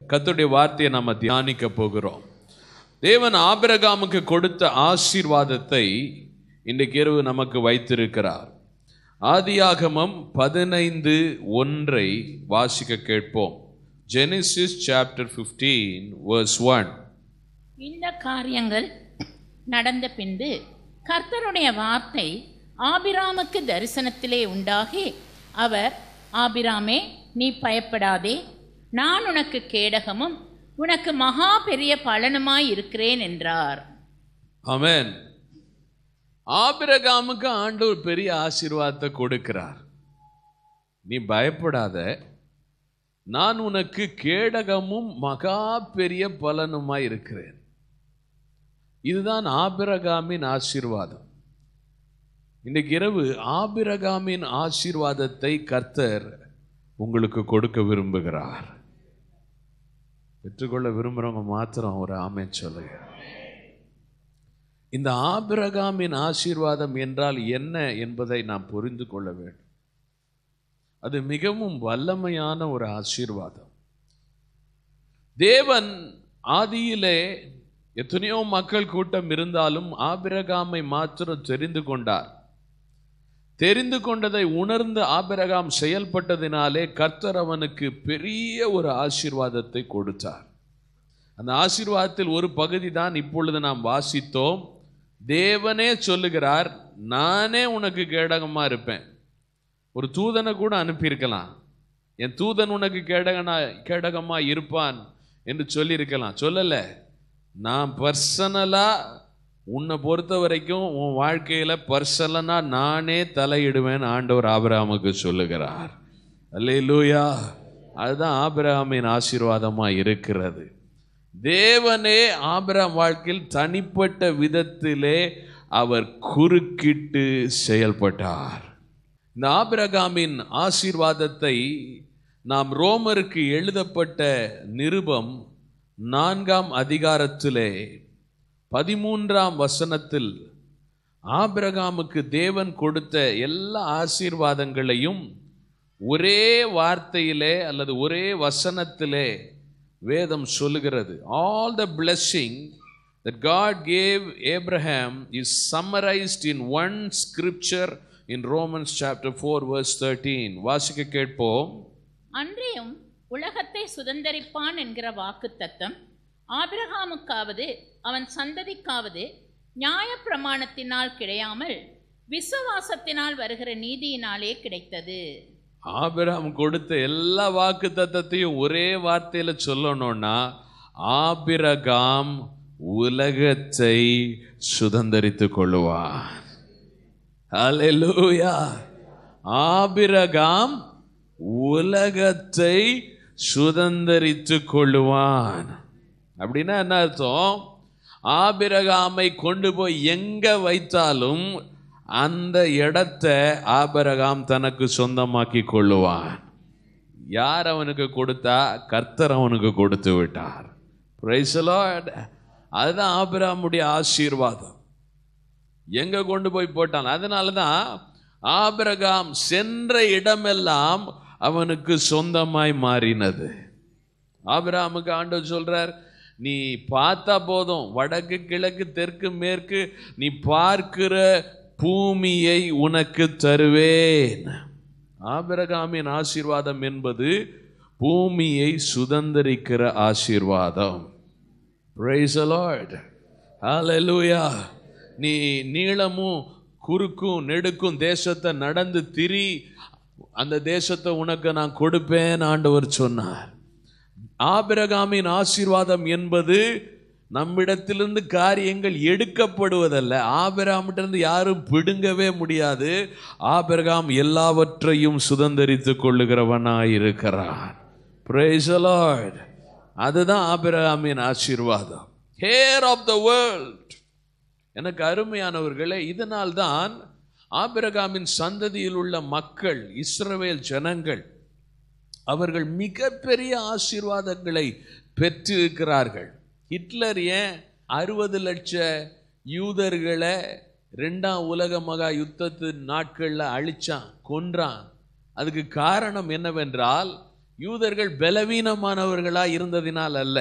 கர்த்தருடைய வார்த்தையை நம்ம தியானிக்க போகிறோம் தேவன் ஆபிரகாமுக்கு கொடுத்த ஆசீர்வாதத்தை இன்றைக்கு இரவு நமக்கு வைத்திருக்கிறார் ஆதியாகமம் பதினைந்து ஒன்றை வாசிக்க கேட்போம் ஜெனிசிஸ் சாப்டர் 15 verse ஒன் இந்த காரியங்கள் நடந்த பின்பு கர்த்தருடைய வார்த்தை ஆபிராமுக்கு தரிசனத்திலே உண்டாகி அவர் ஆபிராமே நீ பயப்படாதே நான் உனக்கு கேடகமும் உனக்கு மகா பெரிய பலனுமாய் இருக்கிறேன் என்றார் ஆமென் ஆபிரகாமுக்கு ஆண்டவர் பெரிய ஆசீர்வாதத்தை கொடுக்கிறார் நீ பயப்படாத நான் உனக்கு கேடகமும் மகா பெரிய பலனுமாய் இருக்கிறேன் இதுதான் ஆபிரகாமின் ஆசீர்வாதம் இன்றைக்கு இரவு ஆபிரகாமின் ஆசீர்வாதத்தை கர்த்தர் உங்களுக்கு கொடுக்க விரும்புகிறார் பெற்றுக்கொள்ள விரும்புகிறவங்க மாத்திரம் ஒரு ஆமென் சொல்லுங்க இந்த ஆபிரகாமின் ஆசீர்வாதம் என்றால் என்ன என்பதை நாம் புரிந்து கொள்ள வேண்டும் அது மிகவும் வல்லமையான ஒரு ஆசீர்வாதம் தேவன் ஆதியிலே எத்தனையோ மக்கள் கூட்டம் இருந்தாலும் ஆபிரகாமை மாத்திரம் தெரிந்து கொண்டார் தெரிந்து கொண்டதை உணர்ந்து ஆபிரகாம் செயல்பட்டதினாலே கர்த்தர் அவனுக்கு பெரிய ஒரு ஆசீர்வாதத்தை கொடுத்தார் அந்த ஆசீர்வாதத்தில் ஒரு பகுதி தான் இப்பொழுது நாம் வாசித்தோம் தேவனே சொல்லுகிறார் நானே உனக்கு கேடகமா இருப்பேன் ஒரு தூதனை கூட அனுப்பியிருக்கலாம் என் தூதன் உனக்கு கேடகனா கேடகமா இருப்பான் என்று சொல்லியிருக்கலாம் சொல்லலை நான் பர்சனலா உன்னை பொறுத்த வரைக்கும் உன் வாழ்க்கையில பர்சனலா நானே தலையிடுவேன் ஆண்டவர் ஆபிரகாமுக்கு சொல்லுகிறார் அல்லேலூயா அதுதான் ஆபிரகாமின் ஆசீர்வாதமா இருக்கிறது தேவனே ஆபிரகாம் வாழ்க்கையில் தனிப்பட்ட விதத்திலே அவர் குறுக்கிட்டு செயல்பட்டார் இந்த ஆபிரகாமின் ஆசீர்வாதத்தை நாம் ரோமருக்கு எழுதப்பட்ட நிருபம் நான்காம் அதிகாரத்திலே பதிமூன்றாம் வசனத்தில் ஆபிரகாமுக்கு தேவன் கொடுத்த எல்லா ஆசீர்வாதங்களையும் ஒரே வார்த்தையிலே அல்லது ஒரே வசனத்திலே வேதம் சொல்லுகிறது all the blessing that God gave Abraham is summarized in one scripture in Romans chapter 4 verse 13 வாசிக்க கேட்போம் அன்றியும் உலகத்தை சுதந்தரிப்பான் என்கிற வாக்குத்தத்தம் ஆபிரகாமுக்காவது அவன் சந்ததிக்காவது நியாயப்பிரமாணத்தினால் கிடையாமல் விசுவாசத்தினால் வருகிற நீதியினாலே கிடைத்தது ஆபிரகாம் கொடுத்த எல்லா வாக்கு தத்தத்தையும் ஒரே வார்த்தையில சொல்லணும்னா ஆபிரகாம் உலகத்தை சுதந்தரித்துக் கொள்ளுவான் ஹalleluya ஆபிரகாம் உலகத்தை சுதந்தரித்துக் கொள்ளுவான் அப்படின்னா என்ன அர்த்தம் ஆபிரகாமை கொண்டு போய் எங்க வைத்தாலும் அந்த இடத்தை ஆபிரகாம் தனக்கு சொந்தமாக்கி கொள்ளுவான் யார் அவனுக்கு கொடுத்தா கர்த்தர் அவனுக்கு கொடுத்து விட்டார் Praise the Lord. அதுதான் ஆபிரகாமுடைய ஆசீர்வாதம் எங்க கொண்டு போய் போட்டான் அதனால தான் ஆபிரகாம் சென்ற இடமெல்லாம் அவனுக்கு சொந்தமாய் மாறினது ஆபிரகாமுக்கு ஆண்டவர் சொல்றார் நீ பார்த்தா போதும் வடக்கு கிழக்கு தெற்கு மேற்கு நீ பார்க்கிற பூமியை உனக்கு தருவேன் ஆபிரகாமின் ஆசீர்வாதம் என்பது பூமியை சுதந்தரிக்கிற ஆசீர்வாதம் Praise the Lord. Hallelujah. நீ நீளமும் குறுக்கும் நெடுக்கும் தேசத்தை நடந்து திரி அந்த தேசத்தை உனக்கு நான் கொடுப்பேன் ஆண்டவர் சொன்னார் ஆபிரகாமின் ஆசீர்வாதம் என்பது நம்மிடத்திலிருந்து காரியங்கள் எடுக்கப்படுவதல்ல ஆபிரகாமிட்டிருந்து யாரும் பிடுங்கவே முடியாது ஆபிரகாம் எல்லாவற்றையும் சுதந்தரித்துக் கொள்ளுகிறவனாய் இருக்கிறான் Praise the Lord. அதுதான் ஆபிரகாமின் ஆசீர்வாதம் ஹேர் ஆஃப் த வேர்ல்ட் எனக்கு அருமையானவர்களே இதனால்தான் ஆபிரகாமின் சந்ததியில் உள்ள மக்கள் இஸ்ரவேல் ஜனங்கள் அவர்கள் மிகப்பெரிய ஆசீர்வாதங்களை பெற்றிருக்கிறார்கள் ஹிட்லர் ஏன் அறுபது லட்ச யூதர்களை ரெண்டாம் உலக மகா யுத்தத்து நாட்களில் அழிச்சான் கொன்றான் அதுக்கு காரணம் என்னவென்றால் யூதர்கள் பலவீனமானவர்களாய் இருந்ததினால் அல்ல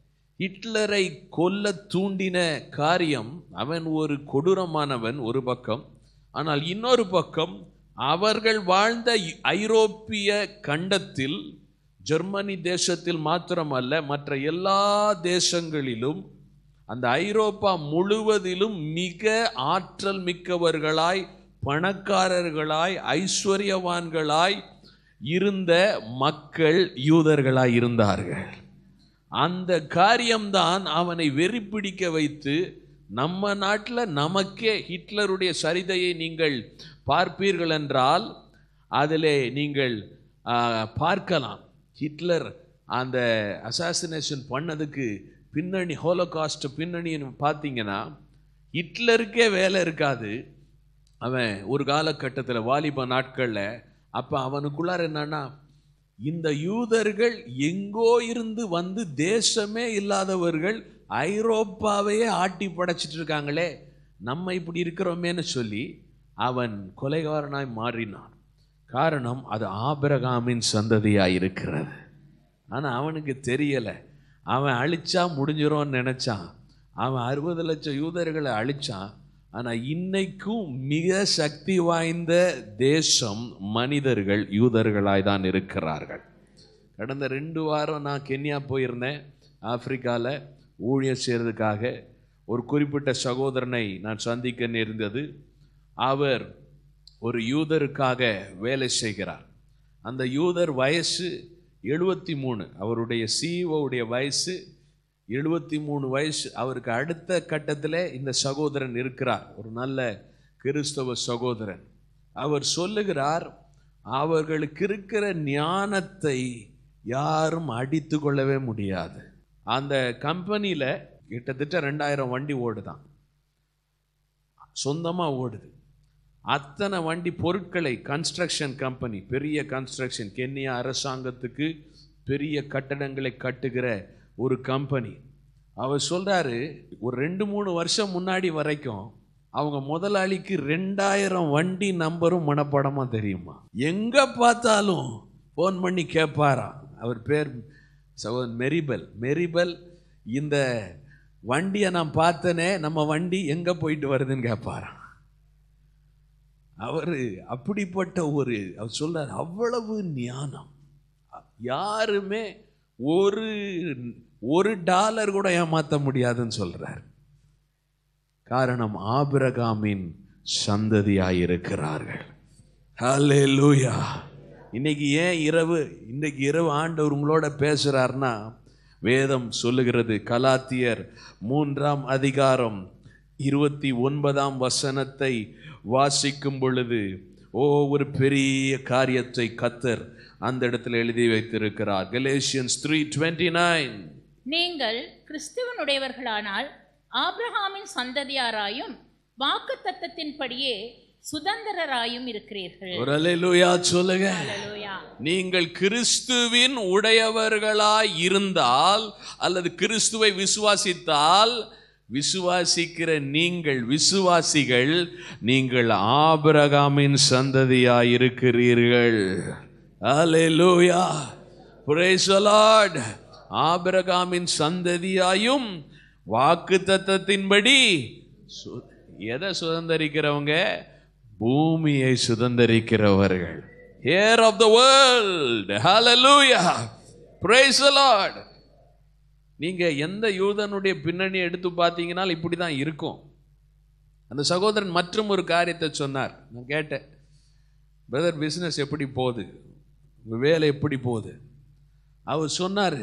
ஹிட்லரை கொல்ல தூண்டின காரியம் அவன் ஒரு கொடூரமானவன் ஒரு பக்கம் ஆனால் இன்னொரு பக்கம் அவர்கள் வாழ்ந்த ஐரோப்பிய கண்டத்தில் ஜெர்மனி தேசத்தில் மாத்திரமல்ல மற்ற எல்லா தேசங்களிலும் அந்த ஐரோப்பா முழுவதிலும் மிக ஆற்றல் மிக்கவர்களாய் பணக்காரர்களாய் ஐஸ்வர்யவான்களாய் இருந்த மக்கள் யூதர்களாய் இருந்தார்கள் அந்த காரியம்தான் அவனை வெறி பிடிக்க வைத்து நம்ம நாட்டில் நமக்கே ஹிட்லருடைய சரிதையை நீங்கள் பார்ப்பீர்கள் என்றால் அதிலே நீங்கள் ஆ, பார்க்கலாம் ஹிட்லர் அந்த அசாசினேஷன் பண்ணதுக்கு பின்னணி ஹோலோகாஸ்ட் பின்னணின்னு பார்த்தீங்கன்னா ஹிட்லருக்கே வேலை இருக்காது அவன் ஒரு காலகட்டத்தில் வாலிப நாட்களில் அப்போ அவனுக்குள்ளார என்னன்னா இந்த யூதர்கள் எங்கோ இருந்து வந்து தேசமே இல்லாதவர்கள் ஐரோப்பாவையே ஆட்டி படைச்சிட்டு இருக்காங்களே நம்ம இப்படி இருக்கிறோமேன்னு சொல்லி அவன் கொலைகாரனாய் மாறினான் காரணம் அது ஆபிரகாமின் சந்ததியாக இருக்கிறது ஆனால் அவனுக்கு தெரியலை அவன் அழிச்சா முடிஞ்சிரும்னு நினச்சான் அவன் அறுபது லட்சம் யூதர்களை அழிச்சான் ஆனால் இன்னைக்கும் மிக சக்தி வாய்ந்த தேசம் மனிதர்கள் யூதர்களாய் தான் இருக்கிறார்கள் கடந்த ரெண்டு வாரம் நான் கென்யா போயிருந்தேன் ஆப்பிரிக்காவில் ஊழியம் செய்கிறதுக்காக ஒரு குறிப்பிட்ட சகோதரனை நான் சந்திக்க நேர்ந்தது அவர் ஒரு யூதருக்காக வேலை செய்கிறார் அந்த யூதர் வயசு எழுபத்தி மூணு அவருடைய சிஇஓவுடைய வயசு எழுபத்தி மூணு வயசு அவருக்கு அடுத்த கட்டத்தில் இந்த சகோதரன் இருக்கிறார் ஒரு நல்ல கிறிஸ்தவ சகோதரன் அவர் சொல்லுகிறார் அவர்களுக்கு இருக்கிற ஞானத்தை யாரும் அடித்து கொள்ளவே முடியாது அந்த கம்பெனியில் கிட்டத்தட்ட ரெண்டாயிரம் வண்டி ஓடுதான் சொந்தமாக ஓடுது அத்தனை வண்டி பொருட்களை கன்ஸ்ட்ரக்ஷன் கம்பெனி பெரிய கன்ஸ்ட்ரக்ஷன் கென்யா அரசாங்கத்துக்கு பெரிய கட்டடங்களை கட்டுகிற ஒரு கம்பெனி அவர் சொல்றாரு ஒரு ரெண்டு மூணு வருஷம் முன்னாடி வரைக்கும் அவங்க முதலாளிக்கு ரெண்டாயிரம் வண்டி நம்பரும் மனப்படமா தெரியுமா எங்க பார்த்தாலும் ஃபோன் பண்ணி கேட்பாராம் அவர் பேர் சகோதரன் மெரிபல் மெரிபல் இந்த வண்டியை நான் பார்த்தனே நம்ம வண்டி எங்க போயிட்டு வருதுன்னு கேட்பாராம் அவர் அப்படிப்பட்ட ஒரு அவர் சொல்றார் அவ்வளவு ஞானம் யாருமே ஒரு ஒரு டாலர் கூட ஏமாற்ற முடியாதுன்னு சொல்றார் காரணம் ஆபிரகாமின் சந்ததியாய் இருக்கிறார்கள் ஹalleluya இன்னைக்கு ஏன் இரவு இன்னைக்கு இரவு ஆண்டவர் உங்களோட பேசுறாருன்னா வேதம் சொல்லுகிறது கலாத்தியர் மூன்றாம் அதிகாரம் இருபத்தி ஒன்பதாம் வசனத்தை வாசிக்கும் பொழுது ஓ ஒரு பெரிய காரியத்தை கத்தர் அந்த இடத்துல எழுதி வைத்திருக்கிறார் கலேஷியன்ஸ் த்ரீ டுவெண்ட்டி நைன் நீங்கள் கிறிஸ்துவனுடையவர்களானால் ஆபிரகாமின் சந்ததியாராயும் வாக்கு தத்தத்தின்படியே சுதந்திரராயும் இருக்கிறீர்கள் ஒரு அல்லேலூயா சொல்லுங்க ஹalleluya நீங்கள் கிறிஸ்துவின் உடையவர்களாய் இருந்தால் அல்லது கிறிஸ்துவை விசுவாசித்தால் விசுவாசிக்கிற நீங்கள் விசுவாசிகள் நீங்கள் ஆபிரகாமின் சந்ததியாய் இருக்கிறீர்கள் அல்லேலூயா praise the lord ஆபிரகாமின் சந்ததியாயும் வாக்கு தத்தத்தின்படி எதை சுதந்தரிக்கிறவங்க பூமியை சுதந்தரிக்கிறவர்கள் heir of the world hallelujah praise the lord நீங்க எந்த யூதனுடைய பின்னணி எடுத்து பார்த்தீங்கன்னா இப்படி தான் இருக்கும் அந்த சகோதரன் மற்றும் ஒரு காரியத்தை சொன்னார் நான் கேட்டேன் பிரதர் பிஸ்னஸ் எப்படி போகுது உங்க வேலை எப்படி போகுது அவர் சொன்னார்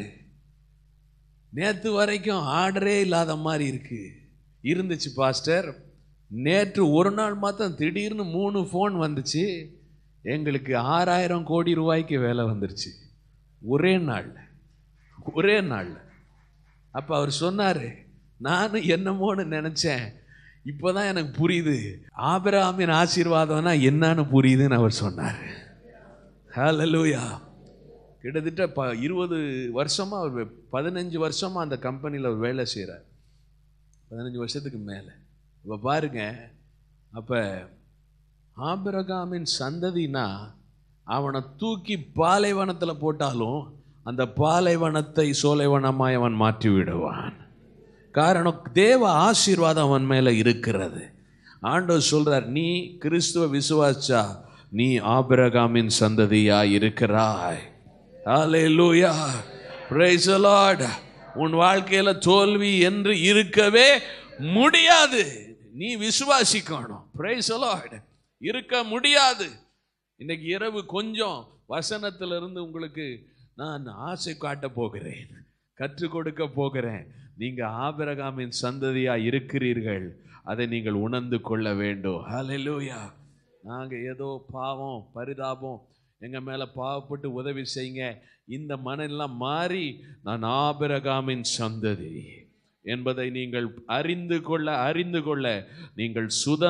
நேற்று வரைக்கும் ஆர்டரே இல்லாத மாதிரி இருக்கு இருந்துச்சு பாஸ்டர் நேற்று ஒரு நாள் மாத்திரம் திடீர்னு மூணு ஃபோன் வந்துச்சு எங்களுக்கு ஆறாயிரம் கோடி ரூபாய்க்கு வேலை வந்துருச்சு ஒரே நாள் ஒரே நாள் அப்போ அவர் சொன்னார் நானும் என்னமோன்னு நினச்சேன் இப்போதான் எனக்கு புரியுது ஆபிரகாமின் ஆசீர்வாதம்னா என்னன்னு புரியுதுன்னு அவர் சொன்னார் ஹalleluya கிட்டத்தட்ட ப இருபது வருஷமாக அவர் வே- பதினஞ்சு வருஷமாக அந்த கம்பெனியில் அவர் வேலை செய்கிறார் பதினஞ்சு வருஷத்துக்கு மேலே இப்போ பாருங்க அப்போ ஆபிரகாமின் சந்ததினா அவனை தூக்கி பாலைவனத்தில் போட்டாலும் அந்த பாலைவனத்தை சோலைவனமாய் அவன் மாற்றி விடுவான் காரணம் தேவ ஆசீர்வாதம் அவன் மேலே இருக்கிறது ஆண்டவர் சொல்றார் நீ கிறிஸ்துவ விசுவாசா நீ ஆபிரகாமின் சந்ததியா இருக்கிறாய் ஹalleluya praise the lord உன் வாழ்க்கையில தோல்வி என்று இருக்கவே முடியாது நீ விசுவாசிக்கணும் praise the lord இருக்க முடியாது இன்னைக்கு இரவு கொஞ்சம் வசனத்திலிருந்து உங்களுக்கு நான் ஆசை காட்ட போகிறேன் கற்றுக் கொடுக்க போகிறேன் நீங்க ஆபிரகாமின் சந்ததியா இருக்கிறீர்கள் அதை நீங்கள் உணர்ந்து கொள்ள வேண்டும் ஹalleluya நாங்க ஏதோ பாவம் பரிதாபம் எங்க மேல பாவப்பட்டு உதவி செய்யுங்க இந்த மனெல்லாம் மாறி நான் ஆபிரகாமின் சந்ததி என்பதை நீங்கள் அறிந்து கொள்ள அறிந்து கொள்ள நீங்கள்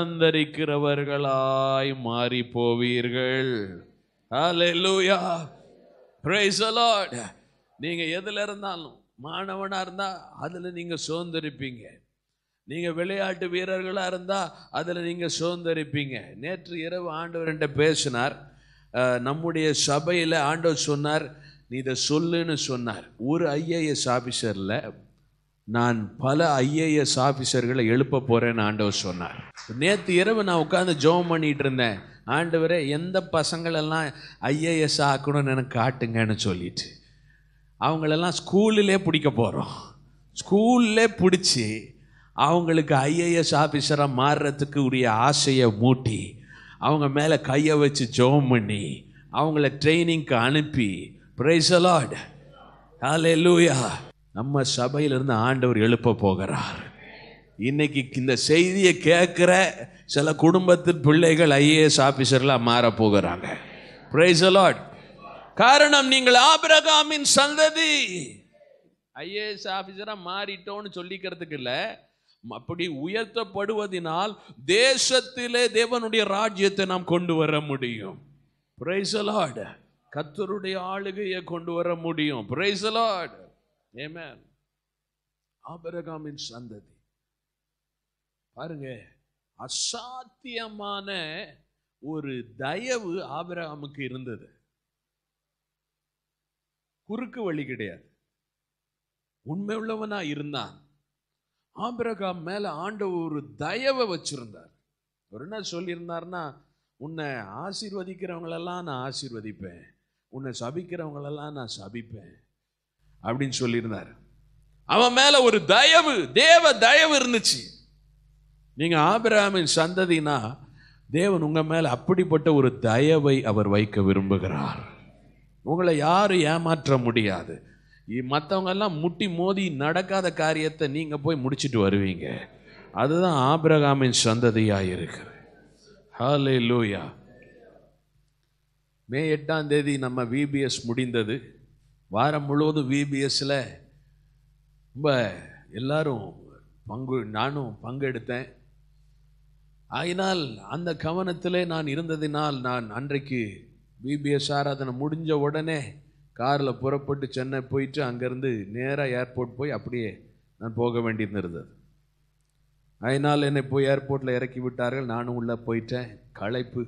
சுதந்தரிக்கிறவர்களாய் மாறி போவீர்கள் ஹalleluya praise the lord நீங்க எதுல இருந்தாலும் மாணவனா இருந்தா அதுல நீங்க சுதந்திரிப்பீங்க நீங்க விளையாட்டு வீரர்களா இருந்தா அதுல நீங்க சுதந்திரிப்பீங்க நேற்று இரவு ஆண்டவர் பேசினார் அஹ், நம்முடைய சபையில ஆண்டவர் சொன்னார் நீ இதை சொல்லுன்னு சொன்னார் ஒரு ஐஏஎஸ் ஆபீசர்ல நான் பல ஐஏஎஸ் ஆஃபீஸர்களை எழுப்ப போறேன்னு ஆண்டவர் சொன்னார் நேற்று இரவு நான் உட்காந்து ஜெபம் பண்ணிட்டு இருந்தேன் ஆண்டவரே எந்த பசங்களெல்லாம் ஐஏஎஸ் ஆக்கணும்னு எனக்கு காட்டுங்கன்னு சொல்லிட்டு அவங்களெல்லாம் ஸ்கூலிலே பிடிக்க போகிறோம் ஸ்கூல்லே பிடிச்சி அவங்களுக்கு ஐஏஎஸ் ஆஃபீஸராக மாறுறதுக்கு உரிய ஆசையை மூட்டி அவங்க மேலே கையை வச்சு ஜெபம் பண்ணி அவங்கள ட்ரைனிங்க்கு அனுப்பி பிரைஸ் அலாட் ஹalleluya நம்ம சபையிலிருந்து ஆண்டவர் எழுப்ப போகிறார் இன்னைக்கு இந்த செய்தியை கேட்குற சில குடும்பத்தின் பிள்ளைகள் ஐஏஎஸ் ஆஃபீஸர்லாம் மாற போகிறாங்க பிரைஸ் அலாட் காரணம் நீங்கள் ஆபிரகாமின் சந்ததி ஐஏஎஸ் ஆஃபீஸராக மாறிட்டோன்னு சொல்லிக்கிறதுக்கு இல்லை அப்படி உயர்த்தப்படுவதினால் தேசத்திலே தேவனுடைய ராஜ்யத்தை நாம் கொண்டு வர முடியும் பிரைஸ் அலாட் கத்தருடைய ஆளுகையை கொண்டு வர முடியும் பிரைஸ் அலாட் ஏமேன் ஆபிரகாமின் சந்ததி பாருங்க அசாத்தியமான ஒரு தயவு ஆபிரகாமுக்கு இருந்தது குறுக்கு வழி கிடையாது உண்மை உள்ளவனா இருந்தான் ஆபிரகாம் மேல ஆண்டவர் ஒரு தயவை வச்சிருந்தார் அவர் என்ன சொல்லியிருந்தார்னா உன்னை ஆசீர்வதிக்கிறவங்களெல்லாம் நான் ஆசீர்வதிப்பேன் உன்னை சபிக்கிறவங்களெல்லாம் நான் சபிப்பேன் அப்படின்னு சொல்லியிருந்தார் அவன் மேல ஒரு தயவு தேவ தயவு இருந்துச்சு நீங்க ஆபிரகாமின் சந்ததினா தேவன் உங்க மேல அப்படிப்பட்ட ஒரு தயவை அவர் வைக்க விரும்புகிறார் உங்களை யாரும் ஏமாற்ற முடியாது இ- மத்தவங்க எல்லாம் முட்டி மோதி நடக்காத காரியத்தை நீங்க போய் முடிச்சிட்டு வருவீங்க அதுதான் ஆபிரகாமின் சந்ததியா இருக்குது ஹalleluya மே எட்டாம் தேதி நம்ம விபிஎஸ் முடிந்தது வாரம் முழுவதும் விபிஎஸ்ல ரொம்ப எல்லாரும் பங்கு நானும் பங்கெடுத்தேன் ஆயினால் அந்த கவனத்திலே நான் இருந்ததினால் நான் அன்றைக்கு பிபிஎஸ் ஆராதனை முடிஞ்ச உடனே காரில் புறப்பட்டு சென்னை போயிட்டு அங்கேருந்து நேராக ஏர்போர்ட் போய் அப்படியே நான் போக வேண்டியிருந்தது அதனால் என்னை போய் ஏர்போர்ட்டில் இறக்கி விட்டார்கள் நானும் உள்ளே போயிட்டேன் களைப்பு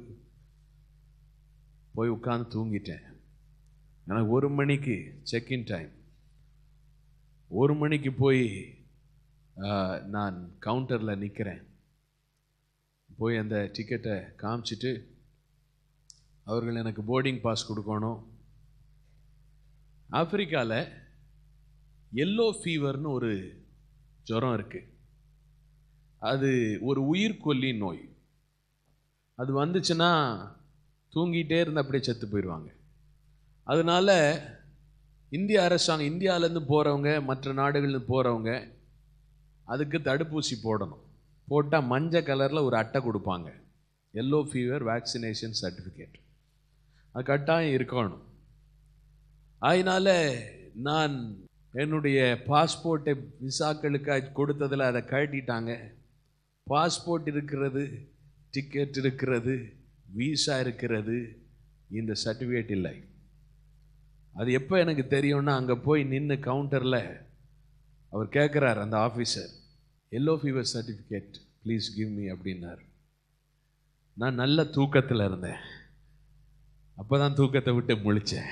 போய் உட்கார்ந்து தூங்கிட்டேன் எனக்கு ஒரு மணிக்கு செக்இன் டைம் ஒரு மணிக்கு போய் ஆ, நான் கவுண்டரில் நிற்கிறேன் போய் அந்த டிக்கெட்டை காமிச்சிட்டு அவர்கள் எனக்கு போர்டிங் பாஸ் கொடுக்கணும் ஆப்பிரிக்காவில் எல்லோ ஃபீவர்னு ஒரு ஜுரம் இருக்குது அது ஒரு உயிர்கொல்லி நோய் அது வந்துச்சுன்னா தூங்கிட்டே இருந்து அப்படியே செத்து போயிடுவாங்க அதனால இந்திய அரசாங்கம் இந்தியாவிலேருந்து போகிறவங்க மற்ற நாடுகள்லேருந்து போகிறவங்க அதுக்கு தடுப்பூசி போடணும் போட்டால் மஞ்சள் கலரில் ஒரு அட்டை கொடுப்பாங்க எல்லோ ஃபீவர் வேக்சினேஷன் சர்டிஃபிகேட் அது கட்டாயம் இருக்கணும் அதனால நான் என்னுடைய பாஸ்போர்ட்டை விசாக்களுக்கு கொடுத்ததில் அதை கழட்டிட்டாங்க பாஸ்போர்ட் இருக்கிறது டிக்கெட் இருக்கிறது வீசா இருக்கிறது இந்த சர்டிஃபிகேட் இல்லை அது எப்போ எனக்கு தெரியும்னா அங்கே போய் நின்று கவுண்டரில் அவர் கேட்குறார் அந்த officer yellow fever certificate please give me அப்படின்னார் நான் நல்ல தூக்கத்தில் இருந்தேன் அப்பதான் தூக்கத்தை விட்டு முழிச்சேன்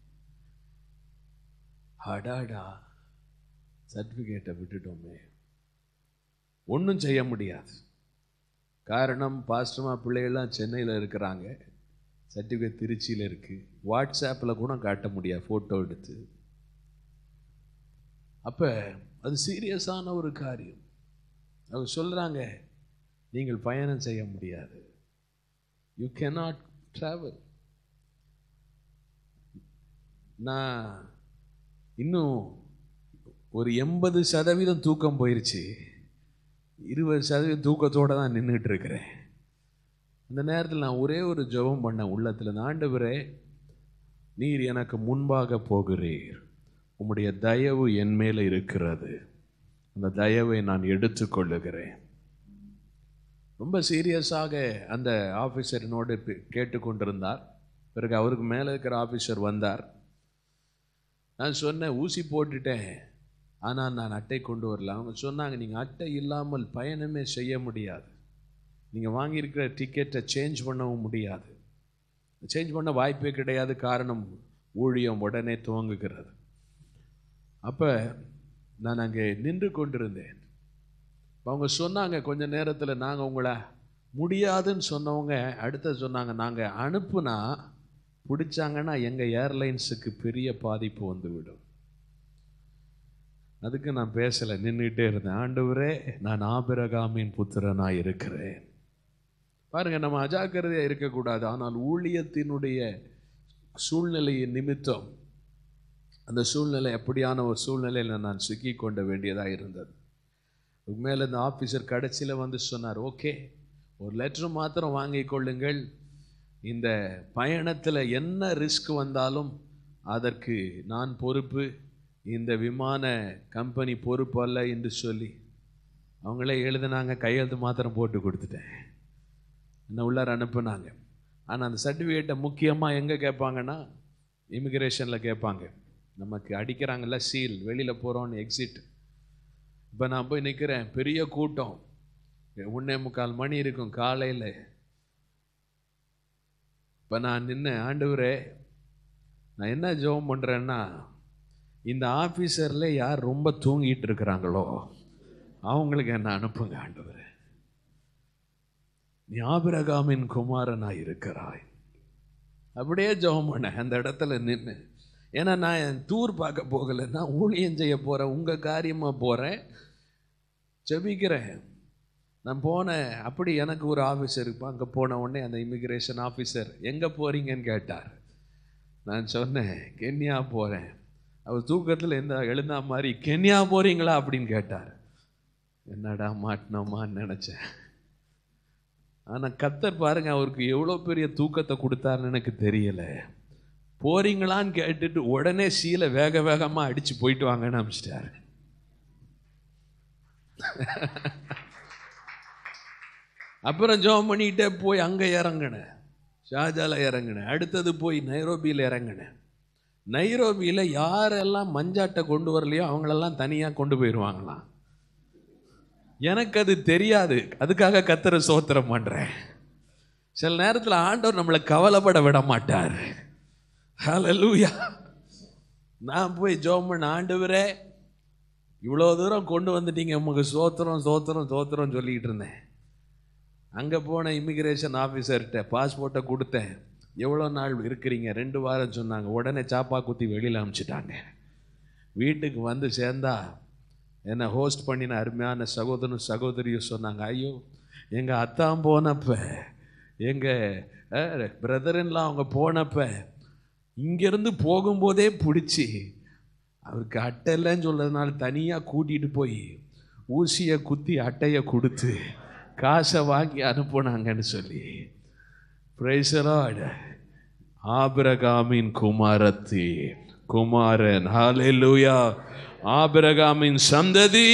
அடாடா சர்டிஃபிகேட்டை விட்டுட்டோமே ஒன்றும் செய்ய முடியாது காரணம் பாஸ்டமா பிள்ளைகள்லாம் சென்னையில் இருக்கிறாங்க சர்டிஃபிகேட் திருச்சியில் இருக்குது வாட்ஸ்ஆப்பில் கூட காட்ட முடியாது ஃபோட்டோ எடுத்து அப்போ அது சீரியஸான ஒரு காரியம் அவங்க சொல்கிறாங்க நீங்கள் பயணம் செய்ய முடியாது யூ cannot travel நான் இன்னும் ஒரு எண்பது சதவீதம் தூக்கம் போயிருச்சு இருபது சதவீதம் தூக்கத்தோடு தான் நின்றுட்டு இருக்கிறேன் அந்த நேரத்தில் நான் ஒரே ஒரு ஜெபம் பண்ணேன் உள்ளத்தில் ஆண்டவரே நீர் எனக்கு முன்பாக போகிறீர் உம்முடைய தயவு என் மேலே இருக்கிறது அந்த தயவை நான் எடுத்துக்கொள்ளுகிறேன் ரொம்ப சீரியஸாக அந்த ஆஃபீஸர் என்னோடு பே- கேட்டுக்கொண்டிருந்தார் பிறகு அவருக்கு மேலே இருக்கிற ஆஃபீஸர் வந்தார் நான் சொன்னேன் ஊசி போட்டுட்டேன் ஆனால் நான் அட்டை கொண்டு வரல அவங்க சொன்னாங்க நீங்கள் அட்டை இல்லாமல் பயணமே செய்ய முடியாது நீங்கள் வாங்கியிருக்கிற டிக்கெட்டை சேஞ்ச் பண்ணவும் முடியாது சேஞ்ச் பண்ண வாய்ப்பே கிடையாது காரணம் ஊழியம் உடனே துவங்குகிறது அப்போ நான் அங்கே நின்று கொண்டிருந்தேன் அப்ப அவங்க சொன்னாங்க கொஞ்ச நேரத்தில் நாங்கள் உங்களை முடியாதுன்னு சொன்னவங்க அடுத்து சொன்னாங்க நாங்கள் அனுப்புனா பிடிச்சாங்கன்னா எங்கள் ஏர்லைன்ஸுக்கு பெரிய பாதிப்பு வந்துவிடும் அதுக்கு நான் பேசலை நின்றுட்டே இருந்தேன் ஆண்டவரே நான் ஆபிரகாமின் புத்திரனாக இருக்கிறேன் பாருங்க நம்ம அஜாக்கிரதையாக இருக்கக்கூடாது ஆனால் ஊழியத்தினுடைய சூழ்நிலையின் நிமித்தம் அந்த சூழ்நிலை அப்படியான ஒரு சூழ்நிலையில் நான் சிக்கி கொண்ட வேண்டியதாக இருந்தது உண்மையில் இந்த ஆஃபீஸர் கடைசியில் வந்து சொன்னார் ஓகே ஒரு லெட்டர் மாத்திரம் வாங்கிக் கொள்ளுங்கள் இந்த பயணத்தில் என்ன ரிஸ்க் வந்தாலும் அதற்கு நான் பொறுப்பு இந்த விமான கம்பெனி பொறுப்பு அல்ல என்று சொல்லி அவங்களே எழுதுனாங்க கையெழுத்து மாத்திரம் போட்டு கொடுத்துட்டேன் என்ன உள்ளார அனுப்புனாங்க ஆனால் அந்த சர்டிஃபிகேட்டை முக்கியமாக எங்கே கேட்பாங்கன்னா இமிக்ரேஷனில் கேட்பாங்க நமக்கு அடிக்கிறாங்கல்ல சீல் வெளியில் போகிறோன்னு எக்ஸிட் இப்போ நான் போய் நிற்கிறேன் பெரிய கூட்டம் ஒன்றே முக்கால் மணி இருக்கும் காலையில் இப்போ நான் நின்று ஆண்டவரே நான் என்ன ஜெபம் பண்ணுறேன்னா இந்த ஆஃபீஸரில் யார் ரொம்ப தூங்கிட்டு இருக்கிறாங்களோ அவங்களுக்கு என்ன அனுப்புங்க ஆண்டவரே நீ ஆபிரகாமின் குமாரனாய் இருக்கிறாய் அப்படியே ஜெபம் பண்ணேன் அந்த இடத்துல நின்று ஏன்னா நான் என் டூர் பார்க்க போகலை நான் ஊழியம் செய்ய போகிறேன் உங்கள் காரியமாக போகிறேன் ஜெபிக்கிறேன் நான் போனேன் அப்படி எனக்கு ஒரு ஆஃபீஸர் இருப்பா அங்கே போன உடனே அந்த இமிக்ரேஷன் ஆஃபீஸர் எங்கே போகிறீங்கன்னு கேட்டார் நான் சொன்னேன் கென்யா போகிறேன் அவர் தூக்கத்தில் எந்த எழுந்தா மாதிரி கென்யா போகிறீங்களா அப்படின்னு கேட்டார் என்னடா மாட்டினோமான்னு நினச்சேன் ஆனால் கத்தர் பாருங்க அவருக்கு எவ்வளோ பெரிய தூக்கத்தை கொடுத்தாருன்னு எனக்கு தெரியலை போறீங்களான்னு கேட்டுட்டு உடனே சீலை வேக வேகமாக அடித்து போயிட்டு வாங்கன்னு அனுப்பிச்சிட்டாரு அப்புறம் ஜோம் பண்ணிக்கிட்டே போய் அங்கே இறங்கினேன் ஷாஜால இறங்கினேன் அடுத்தது போய் நைரோபியில் இறங்கினேன் நைரோபியில் யாரெல்லாம் மஞ்சாட்டை கொண்டு வரலையோ அவங்களெல்லாம் தனியாக கொண்டு போயிடுவாங்களாம் எனக்கு அது தெரியாது அதுக்காக கத்தரை சோத்திரம் பண்ணுறேன் சில நேரத்தில் ஆண்டவர் நம்மளை கவலைப்பட விட மாட்டார் ஹalleluya நான் போய் ஜோம் பண்ண ஆண்டவரே இவ்வளோ தூரம் கொண்டு வந்துட்டீங்க உங்களுக்கு சோத்திரம் சோத்திரம் சோத்திரம் சொல்லிக்கிட்டு இருந்தேன் அங்கே போன இமிக்ரேஷன் ஆஃபீஸர்கிட்ட பாஸ்போர்ட்டை கொடுத்தேன் எவ்வளோ நாள் இருக்கிறீங்க ரெண்டு வாரம் சொன்னாங்க உடனே சாப்பா குத்தி வெளியில் அனுப்பிச்சிட்டாங்க வீட்டுக்கு வந்து சேர்ந்தா என்னை ஹோஸ்ட் பண்ணின அருமையான சகோதரனும் சகோதரியும் சொன்னாங்க ஐயோ எங்கள் அத்தான் போனப்ப எங்கள் பிரதர்லாம் அவங்க போனப்ப இங்கேருந்து போகும்போதே பிடிச்சி அவருக்கு அட்டை இல்லைன்னு சொல்கிறதுனால தனியாக கூட்டிகிட்டு போய் ஊசியை குத்தி அட்டையை கொடுத்து காசை வாங்கி அனுப்புனாங்கன்னு சொல்லி பிரைசலாட் ஆபிரகாமின் குமாரத்தி குமாரன் ஹalleluya ஆபிரகாமின் சந்ததி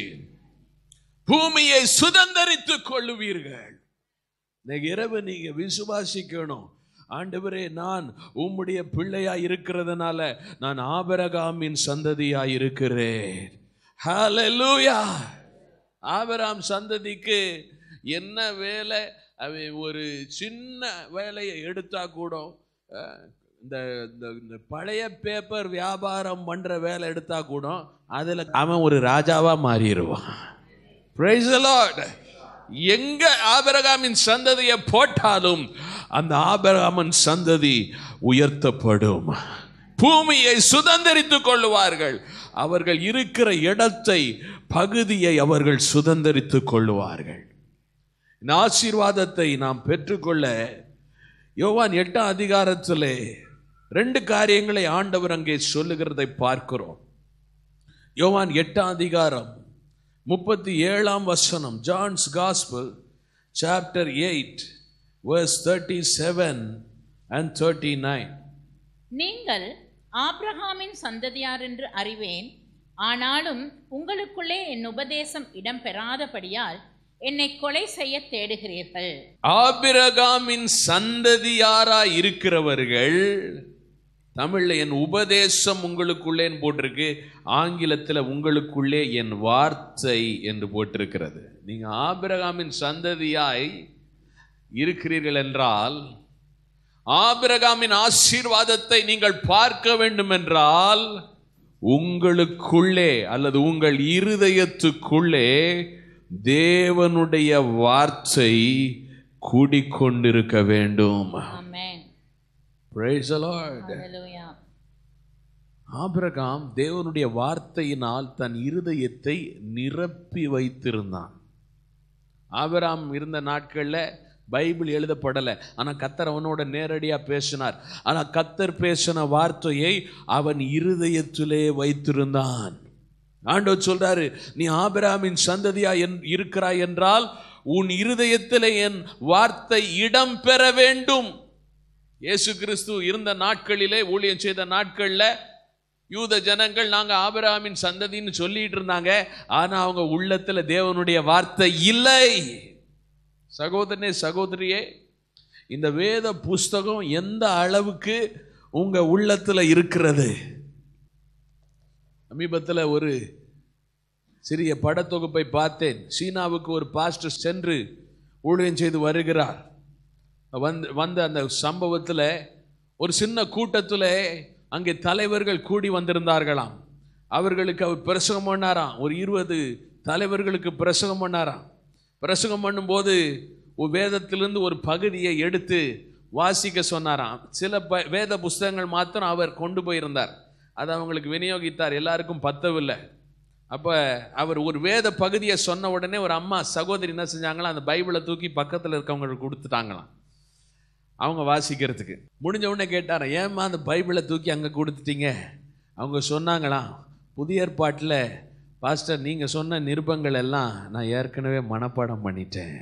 பூமியை சுதந்தரித்துக் கொள்ளுவீர்கள் இன்னைக்கு இரவு நீங்க விசுவாசிக்கணும் ஆண்டவரே நான் உம்முடைய பிள்ளையா இருக்கிறதுனால நான் ஆபரகாமின் சந்ததியா இருக்கிறேன் ஹalleluya ஆபராம் சந்ததிக்கு என்ன வேலை அவன் ஒரு சின்ன வேலையை எடுத்தா கூட அஹ், இந்த இந்த- இந்த பழைய பேப்பர் வியாபாரம் பண்ற வேலை எடுத்தா கூட அதுல அவன் ஒரு ராஜாவா மாறிடுவான் Praise the Lord. எங்க ஆபிரகாமின் சந்ததியை போட்டாலும் அந்த ஆபிரகாமின் சந்ததி உயர்த்தப்படும் பூமியை சுதந்தரித்துக் கொள்ளுவார்கள் அவர்கள் இருக்கிற இடத்தை பகுதியை அவர்கள் சுதந்தரித்துக் கொள்ளுவார்கள் இந்த ஆசீர்வாதத்தை நாம் பெற்றுக்கொள்ள யோவான் எட்டாம் அதிகாரத்திலே ரெண்டு காரியங்களை ஆண்டவர் அங்கே சொல்லுகிறதை பார்க்கிறோம் யோவான் எட்டாம் அதிகாரம் முப்பத்தி ஏழாம் வசனம் John's gospel chapter eight verse thirty seven and thirty nine நீங்கள் ஆபிரகாமின் சந்ததியார் என்று அறிவேன் ஆனாலும் உங்களுக்குள்ளே என் உபதேசம் இடம்பெறாதபடியால் என்னை கொலை செய்ய தேடுகிறீர்கள் ஆபிரகாமின் சந்ததியாரா இருக்கிறவர்கள் தமிழ்ல என் உபதேசம் உங்களுக்குள்ளேன்னு போட்டிருக்கு ஆங்கிலத்தில் உங்களுக்குள்ளே என் வார்த்தை என்று போட்டிருக்கிறது நீங்க ஆபிரகாமின் சந்ததியாய் இருக்கிறீர்கள் என்றால் ஆபிரகாமின் ஆசீர்வாதத்தை நீங்கள் பார்க்க வேண்டும் என்றால் உங்களுக்குள்ளே அல்லது உங்கள் இருதயத்துக்குள்ளே தேவனுடைய வார்த்தை கூடிக்கொண்டிருக்க வேண்டும் amen Praise the Lord. Hallelujah Abraham தேவனுடைய வார்த்தையினால் தன் இருதயத்தை நிரப்பி வைத்திருந்தான் ஆபிரகாம் இருந்த நாட்கள்ல பைபிள் எழுதப்படலை ஆனா கத்தர் அவனோட நேரடியா பேசினார் ஆனா கத்தர் பேசின வார்த்தையை அவன் இருதயத்திலே வைத்திருந்தான் ஆண்டவர் சொல்றாரு நீ ஆபிரகாமின் சந்ததியா என் இருக்கிறாய் என்றால் உன் இருதயத்திலே என் வார்த்தை இடம் பெற வேண்டும் இயேசு கிறிஸ்து இருந்த நாட்களிலே ஊழியம் செய்த நாட்கள்ல யூத ஜனங்கள் நாங்க ஆபிரகாமின் சந்ததின்னு சொல்லிட்டு இருந்தாங்க ஆனா அவங்க உள்ளத்துல தேவனுடைய வார்த்தை இல்லை சகோதரனே சகோதரியே இந்த வேத புஸ்தகம் எந்த அளவுக்கு உங்க உள்ளத்துல இருக்கிறது சமீபத்தில் ஒரு சிறிய படத்தொகுப்பை பார்த்தேன் சீனாவுக்கு ஒரு பாஸ்டர் சென்று ஊழியம் செய்து வருகிறார் வந்து வந்த அந்த சம்பவத்தில் ஒரு சின்ன கூட்டத்தில் அங்கே தலைவர்கள் கூடி வந்திருந்தார்களாம் அவர்களுக்கு அவர் பிரசங்கம் பண்ணாராம் ஒரு இருபது தலைவர்களுக்கு பிரசங்கம் பண்ணாராம் பிரசங்கம் பண்ணும்போது ஒரு வேதத்திலிருந்து ஒரு பகுதியை எடுத்து வாசிக்க சொன்னாராம் சில ப வேத புஸ்தகங்கள் மாத்திரம் அவர் கொண்டு போயிருந்தார் அதை அவங்களுக்கு விநியோகித்தார் எல்லாருக்கும் பத்தவில்லை அப்போ அவர் ஒரு வேத பகுதியை சொன்ன உடனே ஒரு அம்மா சகோதரி என்ன செஞ்சாங்களாம் அந்த பைபிளை தூக்கி பக்கத்தில் இருக்கவங்களுக்கு கொடுத்துட்டாங்களாம் அவங்க வாசிக்கிறதுக்கு முடிஞ்ச உடனே கேட்டாராம் ஏம்மா அந்த பைபிளை தூக்கி அங்கே கொடுத்துட்டீங்க அவங்க சொன்னாங்களாம் புதிய ஏற்பாட்டில் பாஸ்டர் நீங்கள் சொன்ன நிருபங்கள் எல்லாம் நான் ஏற்கனவே மனப்பாடம் பண்ணிட்டேன்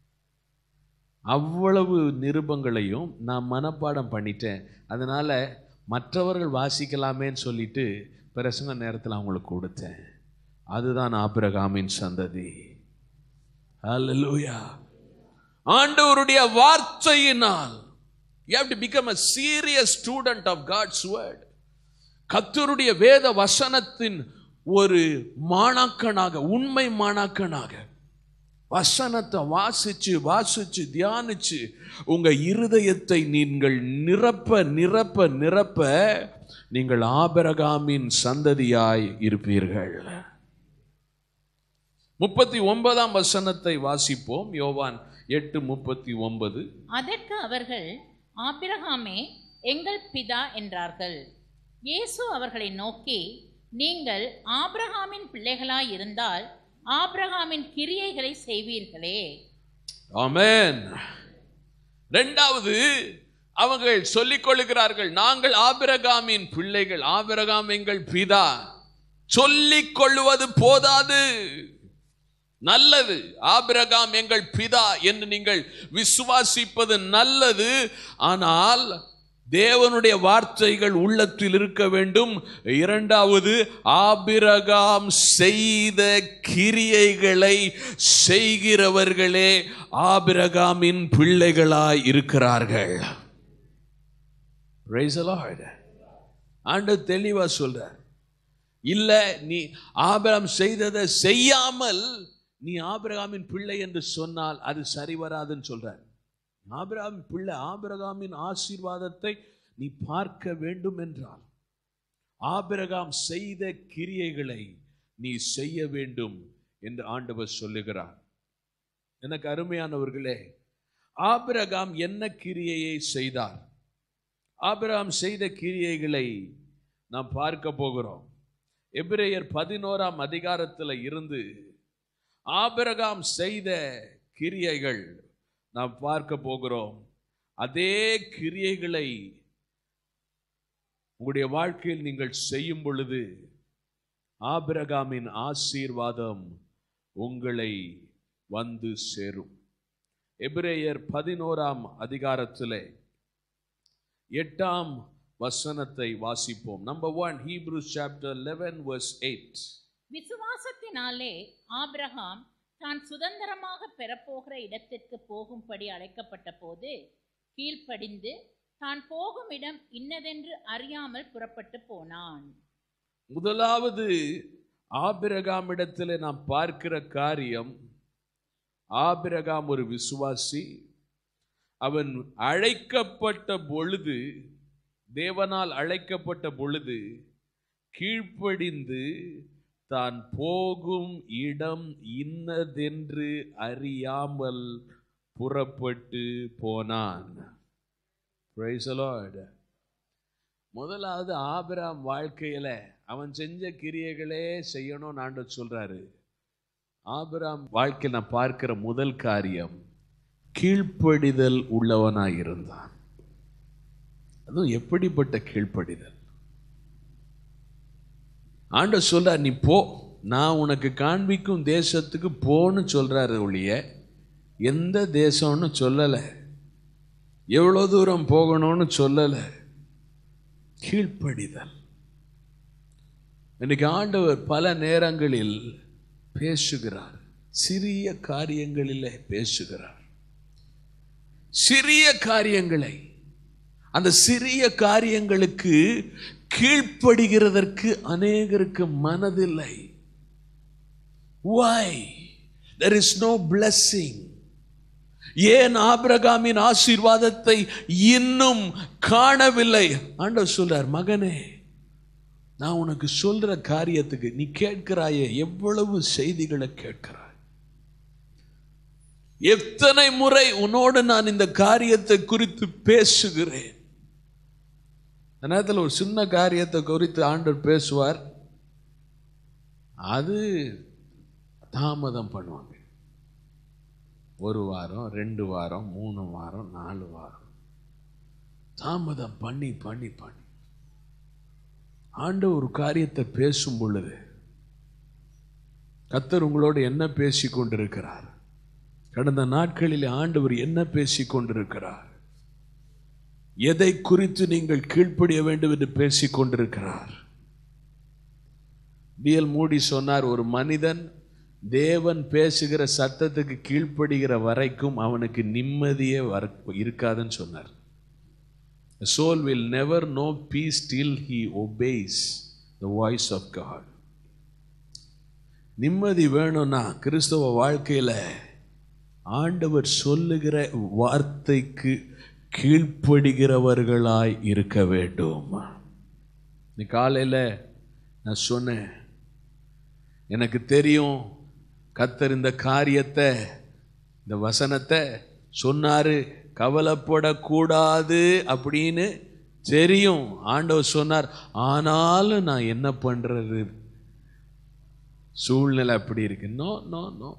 அவ்வளவு நிருபங்களையும் நான் மனப்பாடம் பண்ணிட்டேன் அதனால் மற்றவர்கள் வாசிக்கலாமேன்னு சொல்லிட்டு பிரசங்க நேரத்தில் அவங்களுக்கு கொடுத்தேன் அதுதான் ஆபிரகாமின் சந்ததி ஹalleluya ஆண்டவருடைய வார்த்தையினால் you have to become a serious student of God's word கர்த்தருடைய வேத வசனத்தின் ஒரு மாணாக்கனாக உண்மை மாணாக்கனாக வசனத்தை வாசிச்சு வாசிச்சு தியானிச்சு உங்க இருதயத்தை நீங்கள் நிரப்ப நிரப்ப நிரப்ப நீங்கள் ஆபரகாமின் சந்ததியாய் இருப்பீர்கள் முப்பத்தி ஒன்பதாம் வசனத்தை வாசிப்போம் யோவான் எட்டு முப்பத்தி ஒன்பது அதற்கு அவர்கள் ஆபிரகாமே எங்கள் பிதா என்றார்கள் இயேசு அவர்களை நோக்கி நீங்கள் ஆபிரகாமின் பிள்ளைகளாய் இருந்தால் ஆபிரகாமின் கிரியைகளை செய்வீர்களே ஆமென் ரெண்டாவது அவர்கள் சொல்லிக் கொள்ளுகிறார்கள் நாங்கள் ஆபிரகாமின் பிள்ளைகள் ஆபிரகாம் எங்கள் பிதா சொல்லிக் கொள்வது போதாது நல்லது ஆபிரகாம் எங்கள் பிதா என்று நீங்கள் விசுவாசிப்பது நல்லது ஆனால் தேவனுடைய வார்த்தைகள் உள்ளத்தில் இருக்க வேண்டும் இரண்டாவது ஆபிரகாம் செய்த கிரியைகளை செய்கிறவர்களே ஆபிரகாமின் பிள்ளைகளாய் இருக்கிறார்கள் Praise the Lord. ஆண்டவர் தெளிவா சொல்றார் இல்ல நீ ஆபிரகாம் செய்ததை செய்யாமல் நீ ஆபிரகாமின் பிள்ளை என்று சொன்னால் அது சரி வராதுன்னு சொல்றார் ஆபிரகாமின் பிள்ளை ஆபிரகாமின் ஆசீர்வாதத்தை நீ பார்க்க வேண்டும் என்றால் ஆபிரகாம் செய்த கிரியைகளை நீ செய்ய வேண்டும் என்று ஆண்டவர் சொல்லுகிறார் எனக்கு அருமையானவர்களே ஆபிரகாம் என்ன கிரியையை செய்தார் ஆபிரகாம் செய்த கிரியைகளை நாம் பார்க்க போகிறோம் எபிரேயர் பதினோராம் அதிகாரத்தில் இருந்து ஆபிரகாம் செய்த கிரியைகள் நாம் பார்க்க போகிறோம் அதே கிரியைகளை உங்களுடைய வாழ்க்கையில் நீங்கள் செய்யும் பொழுது ஆபிரகாமின் ஆசீர்வாதம் உங்களை வந்து சேரும் எபிரேயர் பதினோராம் அதிகாரத்திலே எட்டாம் வசனத்தை வாசிப்போம் number one Hebrews chapter eleven verse eight விசுவாசத்தினாலே ஆபிரகாம் தான் சுதந்திரமாக பெறப்போகிற இடத்திற்கு போகும்படி அழைக்கப்பட்ட போது கீழ்ப்படிந்து தான் போகும் இடம் இன்னதென்று அறியாமல் புறப்பட்டு போனான் முதலாவது ஆபிரகாமிடத்தில் நாம் பார்க்கிற காரியம் ஆபிரகாம் ஒரு விசுவாசி அவன் அழைக்கப்பட்ட பொழுது தேவனால் அழைக்கப்பட்ட பொழுது கீழ்ப்படிந்து தான் போகும் இடம் இன்னதென்று அறியாமல் புறப்பட்டு போனான் Praise the Lord. முதலாவது ஆபிராம் வாழ்க்கையில அவன் செஞ்ச கிரியைகளே செய்யணும்னு ஆண்டவர் சொல்றாரு ஆபிராம் வாழ்க்கையில் நான் பார்க்கிற முதல் காரியம் கீழ்ப்படிதல் உள்ளவனாய் இருந்தான் அதுவும் எப்படிப்பட்ட கீழ்ப்படிதல் ஆண்டவர் சொல்றார் நீ போ நான் உனக்கு காண்பிக்கும் தேசத்துக்கு போன்னு சொல்றாரு ஒழிய எந்த தேசம்னு சொல்லலை எவ்வளோ தூரம் போகணும்னு சொல்லலை கீழ்ப்படிதல் இன்னைக்கு ஆண்டவர் பல நேரங்களில் பேசுகிறார் சிறிய காரியங்களிலே பேசுகிறார் சிறிய காரியங்களை அந்த சிறிய காரியங்களுக்கு கீழ்ப்படுகிறதற்கு அநேகருக்கு மனதில்லை why there is no blessing ஏன் ஆபிரகாமின் ஆசீர்வாதத்தை இன்னும் காணவில்லை ஆண்டவர் சொல்றார் மகனே நான் உனக்கு சொல்ற காரியத்துக்கு நீ கேட்கிறாயே எவ்வளவு செய்திகளை கேட்கிறாய் எத்தனை முறை உன்னோடு நான் இந்த காரியத்தை குறித்து பேசுகிறேன் அந்த நேரத்தில் ஒரு சின்ன காரியத்தை குறித்து ஆண்டவர் பேசுவார் அது தாமதம் பண்ணுவாங்க ஒரு வாரம் ரெண்டு வாரம் மூணு வாரம் நாலு வாரம் தாமதம் பண்ணி பண்ணி பண்ணி ஆண்டு ஒரு காரியத்தை பேசும் பொழுது கத்தர் உங்களோடு என்ன பேசி கொண்டிருக்கிறார் கடந்த நாட்களில் ஆண்டவர் என்ன பேசி கொண்டிருக்கிறார் எதை குறித்து நீங்கள் கீழ்ப்படிய வேண்டும் என்று பேசிக் கொண்டிருக்கிறார் பிஎல் மூடி சொன்னார் ஒரு மனிதன் தேவன் பேசுகிற சத்தத்துக்கு கீழ்ப்படுகிற வரைக்கும் அவனுக்கு நிம்மதியே வர இருக்காதுன்னு சொன்னார் A soul will never know peace till he obeys the voice of God. நிம்மதி வேணும்னா கிறிஸ்தவ வாழ்க்கையில ஆண்டவர் சொல்லுகிற வார்த்தைக்கு கீழ்ப்படுகிறவர்களாய் இருக்க வேண்டும் நீ காலையில் நான் சொன்னேன் எனக்கு தெரியும் கத்தர் இந்த காரியத்தை இந்த வசனத்தை சொன்னாரு கவலைப்படக்கூடாது அப்படின்னு தெரியும் ஆண்டவர் சொன்னார் ஆனாலும் நான் என்ன பண்றது சூழ்நிலை அப்படி இருக்கு நோ நோ நோ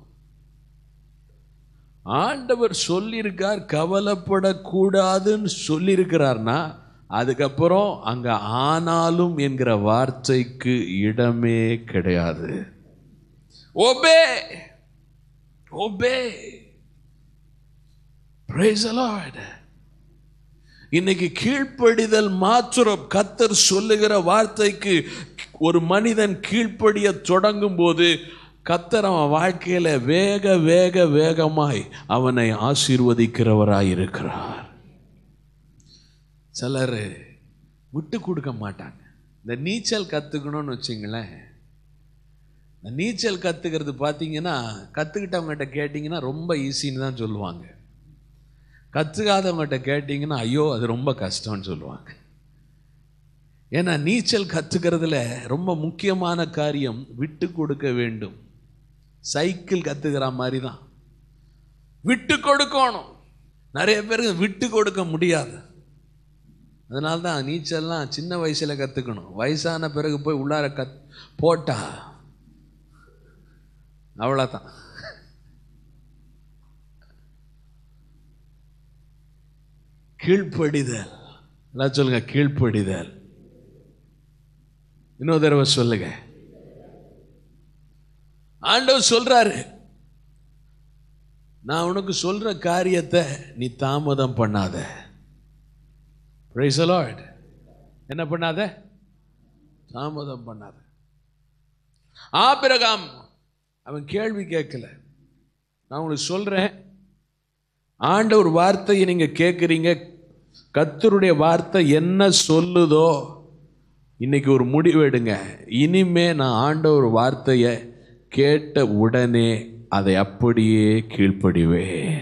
ஆண்டவர் சொல்லியிருக்கார் கவலைப்படக்கூடாதுன்னு சொல்லியிருக்கிறார்னா அதுக்கப்புறம் அங்க ஆனாலும் என்கிற வார்த்தைக்கு இடமே கிடையாது obey obey Praise the Lord. இன்னைக்கு கீழ்ப்படிதல் மாத்திரம் கத்தர் சொல்லுகிற வார்த்தைக்கு ஒரு மனிதன் கீழ்ப்படிய தொடங்கும் போது கத்தர் அவன் வாழ்க்கையில வேக வேக வேகமாய் அவனை ஆசீர்வதிக்கிறவராய் இருக்கிறார் சிலர் விட்டு கொடுக்க மாட்டாங்க இந்த நீச்சல் கத்துக்கணும்னு வச்சுங்களேன் இந்த நீச்சல் கத்துக்கிறது பார்த்தீங்கன்னா கத்துக்கிட்டவங்ககிட்ட கேட்டிங்கன்னா ரொம்ப ஈஸின்னு தான் சொல்லுவாங்க கற்றுக்காதவங்ககிட்ட கேட்டிங்கன்னா ஐயோ அது ரொம்ப கஷ்டம்னு சொல்லுவாங்க ஏன்னா நீச்சல் கற்றுக்கிறதுல ரொம்ப முக்கியமான காரியம் விட்டு கொடுக்க வேண்டும் சைக்கிள் கற்றுக்கிற மாதிரி தான் விட்டு கொடுக்கணும் நிறைய பேருக்கு விட்டு கொடுக்க முடியாது அதனால தான் நீச்சல்லாம் சின்ன வயசில் கற்றுக்கணும் வயசான பிறகு போய் உள்ளார கத் போட்டா அவ்வளோதான் கீழ்ப்படிதல் எல்லாம் சொல்லுங்க கீழ்ப்படிதல் இன்னொரு தடவை சொல்லுங்க ஆண்டவர் சொல்றாரு நான் உனக்கு சொல்ற காரியத்தை நீ தாமதம் பண்ணாத Praise the Lord. என்ன பண்ணாத தாமதம் பண்ணாத ஆபிரகாம் அவன் கேள்வி கேட்கல நான் உங்களுக்கு சொல்றேன் ஆண்டவர் வார்த்தையை நீங்க கேட்குறீங்க கத்தருடைய வார்த்தை என்ன சொல்லுதோ இன்னைக்கு ஒரு முடிவு எடுங்க இனிமே நான் ஆண்டவர் வார்த்தையை கேட்ட உடனே அதை அப்படியே கீழ்ப்படிவேன்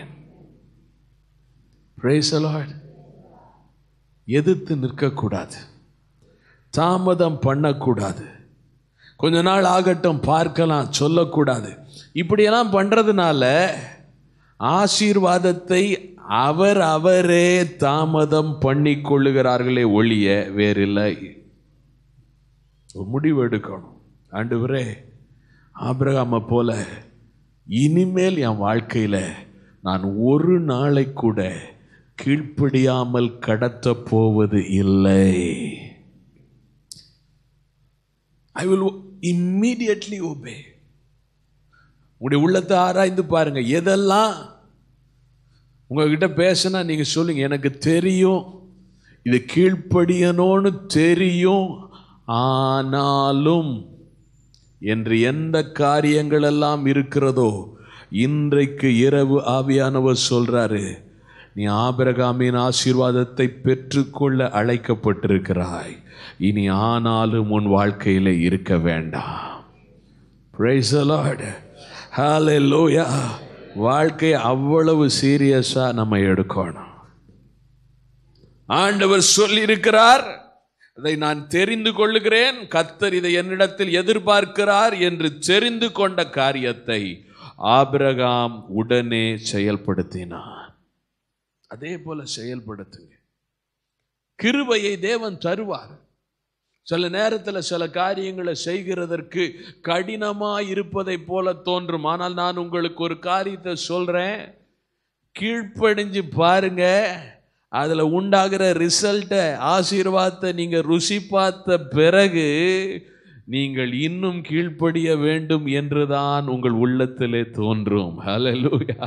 Praise the Lord. எதிர்த்து நிற்கக்கூடாது தாமதம் பண்ணக்கூடாது கொஞ்ச நாள் ஆகட்டும் பார்க்கலாம் சொல்லக்கூடாது இப்படியெல்லாம் பண்ணுறதுனால ஆசீர்வாதத்தை அவர் அவரே தாமதம் பண்ணி கொள்ளுகிறார்களே ஒழிய வேறில்லை ஒரு முடிவு எடுக்கணும் ஆண்டவரே ஆபிரகாமை போல இனிமேல் என் வாழ்க்கையில் நான் ஒரு நாளை கூட கீழ்ப்படியாமல் கடத்த போவது இல்லை ஐ வில் இம்மீடியட்லி ஒபே உங்களுடைய உள்ளத்தை ஆராய்ந்து பாருங்க எதெல்லாம் உங்ககிட்ட பேசினா நீங்க சொல்லுங்க எனக்கு தெரியும் இது கீழ்ப்படியணும்னு தெரியும் ஆனாலும் என்று எந்த காரியங்கள் எல்லாம் இருக்கிறதோ இன்றைக்கு இரவு ஆவியானவர் சொல்றாரு நீ ஆபிரகாமின் ஆசீர்வாதத்தை பெற்றுக்கொள்ள அழைக்கப்பட்டிருக்கிறாய் இனி ஆனாலும் உன் வாழ்க்கையில இருக்க வேண்டாம் Praise the Lord. Hallelujah. வாழ்க்கை அவ்வளவு சீரியஸா நம்ம எடுக்கணும் ஆண்டவர் சொல்லியிருக்கிறார் அதை நான் தெரிந்து கொள்ளுகிறேன் கத்தர் இதை என்னிடத்தில் எதிர்பார்க்கிறார் என்று தெரிந்து கொண்ட காரியத்தை ஆபிரகாம் உடனே செயல்படுத்தினார் அதே போல செயல்படுத்துங்க கிருபையை தேவன் தருவார் சில நேரத்தில் சில காரியங்களை செய்கிறதற்கு கடினமாக இருப்பதை போல தோன்றும் ஆனால் நான் உங்களுக்கு ஒரு காரியத்தை சொல்கிறேன் கீழ்ப்படிஞ்சு பாருங்க அதில் உண்டாகிற ரிசல்ட்டை ஆசீர்வாதத்தை நீங்கள் ருசி பார்த்த பிறகு நீங்கள் இன்னும் கீழ்ப்படிய வேண்டும் என்றுதான் உங்கள் உள்ளத்திலே தோன்றும் ஹalleluya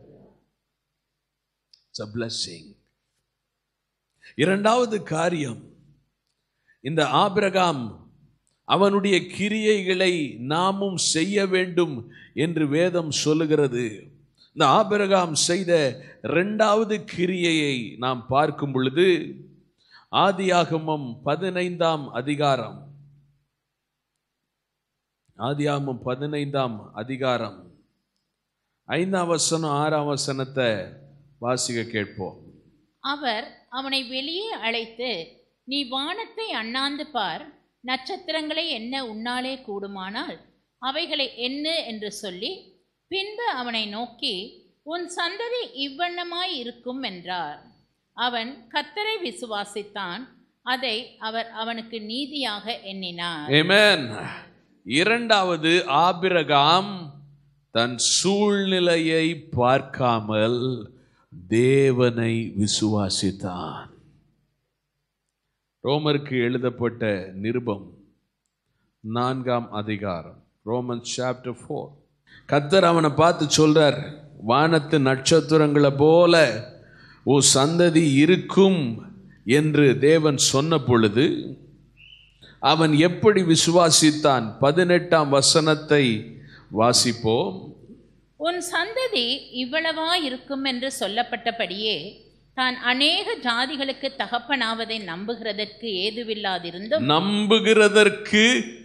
It's a blessing. இரண்டாவது காரியம் இந்த ஆபிரகாம் அவனுடைய கிரியைகளை நாமும் செய்ய வேண்டும் என்று வேதம் சொல்லுகிறது இந்த ஆபிரகாம் செய்த இரண்டாவது கிரியையை நாம் பார்க்கும் பொழுது ஆதியாகமம் பதினைந்தாம் அதிகாரம் ஆதியாகமம் பதினைந்தாம் அதிகாரம் ஐந்தாம் வசனம் ஆறாம் வசனத்தை வாசிக்க கேட்போம் அவர் அவனை வெளியே அழைத்து நீ வானத்தை அண்ணாந்து பார் நட்சத்திரங்களை என்ன உன்னாலே கூடுமானால் அவைகளை எண்ணு என்று சொல்லி பின்பு அவனை நோக்கி உன் சந்ததி இவ்வண்ணமாய் இருக்கும் என்றார் அவன் கத்தரை விசுவாசித்தான் அதை அவர் அவனுக்கு நீதியாக எண்ணினார் Amen. இரண்டாவது ஆபிரகாம் தன் சூழ்நிலையை பார்க்காமல் தேவனை விசுவாசித்தான் ரோமருக்கு எழுதப்பட்ட நிருபம் நான்காம் அதிகாரம் ரோமன் சாப்டர் ஃபோர் கத்தர் அவனை பார்த்து சொல்றார் வானத்து நட்சத்திரங்களை போல ஓ சந்ததி இருக்கும் என்று தேவன் சொன்ன பொழுது அவன் எப்படி விசுவாசித்தான் பதினெட்டாம் வசனத்தை வாசிப்போம் உன் சந்ததி இவ்வளவா இருக்கும் என்று சொல்லப்பட்டபடியே தான் அநேக ஜாதிகளுக்கு தகப்பனாவதை நம்புகிறதற்கு ஏதுவில்லாதிருந்தும் நம்புகிறதற்கு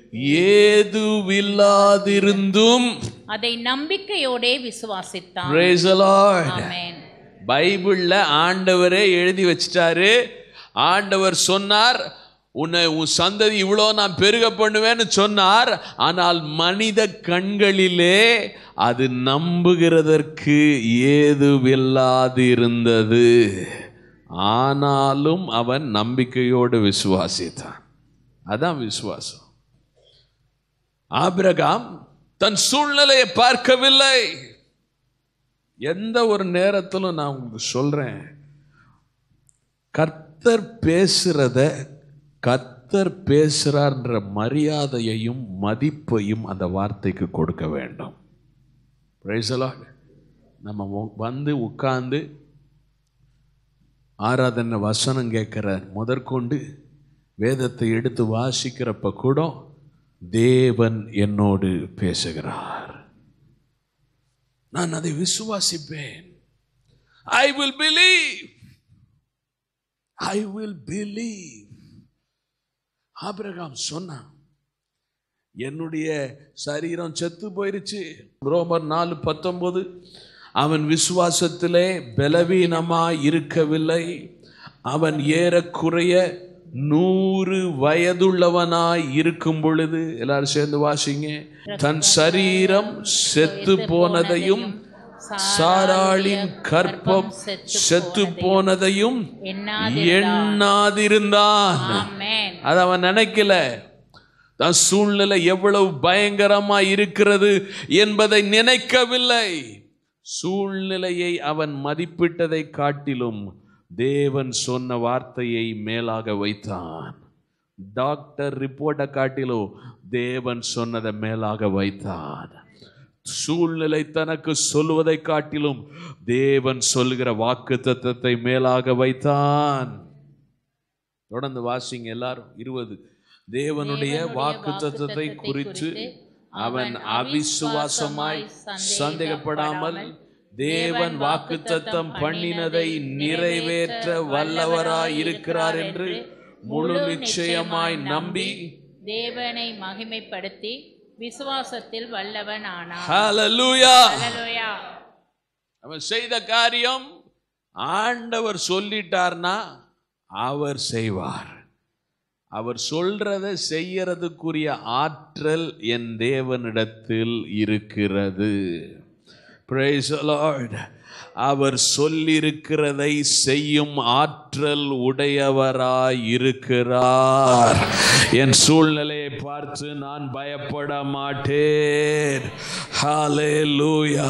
ஏதுவில்லாதிருந்தும் அதை நம்பிக்கையோடே விசுவாசித்தான் Praise the Lord. ஆமென் பைபிள்ல ஆண்டவரே எழுதி வச்சிட்டாரு ஆண்டவர் சொன்னார் உன்னை உன் சந்ததி இவ்வளோ நான் பெருக பண்ணுவேன்னு சொன்னார் ஆனால் மனித கண்களிலே அது நம்புகிறதற்கு ஏதுவில்லாது இருந்தது ஆனாலும் அவன் நம்பிக்கையோடு விசுவாசித்தான் அதான் விசுவாசம் ஆபிரகாம் தன் சூழ்நிலையை பார்க்கவில்லை எந்த ஒரு நேரத்திலும் நான் உங்களுக்கு சொல்றேன் கர்த்தர் பேசுறத கர்த்தர் பேசுறார்ன்ற மரியாதையையும் மதிப்பையும் அந்த வார்த்தைக்கு கொடுக்க வேண்டும் Praise the Lord. நம்ம உ- வந்து உட்கார்ந்து ஆராதனை வசனம் கேட்கிற முதற்கொண்டு வேதத்தை எடுத்து வாசிக்கிறப்ப கூட தேவன் என்னோடு பேசுகிறார் நான் அதை விசுவாசிப்பேன் I will believe I will believe Abraham சொன்னான் என்னுடைய சரீரம் செத்து போயிருச்சு ரோமர் நாலு பத்தொன்பது அவன் விசுவாசத்திலே பலவீனமாய் இருக்கவில்லை அவன் ஏறக்குறைய நூறு வயதுள்ளவனாய் இருக்கும் பொழுது எல்லாரும் சேர்ந்து வாசிங்க தன் சரீரம் செத்து போனதையும் சாராளின் கற்பம் செத்து போனதையும் எண்ணாதிருந்தான் ஆமென் அது அவன் நினைக்கல தன் சூழ்நிலை எவ்வளவு பயங்கரமா இருக்கிறது என்பதை நினைக்கவில்லை சூழ்நிலையை அவன் மதிப்பிட்டதை காட்டிலும் தேவன் சொன்ன வார்த்தையை மேலாக வைத்தான் டாக்டர் ரிப்போர்ட்டை காட்டிலும் தேவன் சொன்னதை மேலாக வைத்தான் சூழ்நிலை தனக்கு சொல்லுவதை காட்டிலும் தேவன் சொல்லுகிற வாக்கு தத்தத்தை மேலாக வைத்தான் தொடர்ந்து வாசிங்க எல்லாரும் இருபது தேவனுடைய வாக்கு தத்தத்தை குறித்து அவன் அவிசுவாசமாய் சந்தேகப்படாமல் தேவன் வாக்கு தத்தம் பண்ணினதை நிறைவேற்ற வல்லவராய் இருக்கிறார் என்று முழு நிச்சயமாய் நம்பி தேவனை மகிமைப்படுத்தி விசுவாசத்தில் வல்லவன் ஆனான் ஹalleluya ஹalleluya அவன் செய்த காரியம் ஆண்டவர் சொல்லிட்டார்னா அவர் செய்வார் அவர் சொல்றதை செய்யறதுக்குரிய ஆற்றல் என் தேவனிடத்தில் இருக்கிறது Praise the Lord. அவர் சொல்லியிருக்கிறதை செய்யும் ஆற்றல் உடையவராய் இருக்கிறார் என் சூழ்நிலையை பார்த்து நான் பயப்பட மாட்டேன் ஹalleluya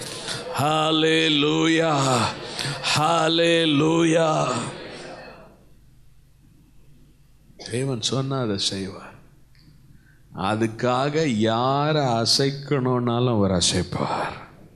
ஹalleluya ஹalleluya தேவன் சொன்னா அதை செய்வார் அதுக்காக யாரை அசைக்கணும்னாலும் அவர் அசைப்பார்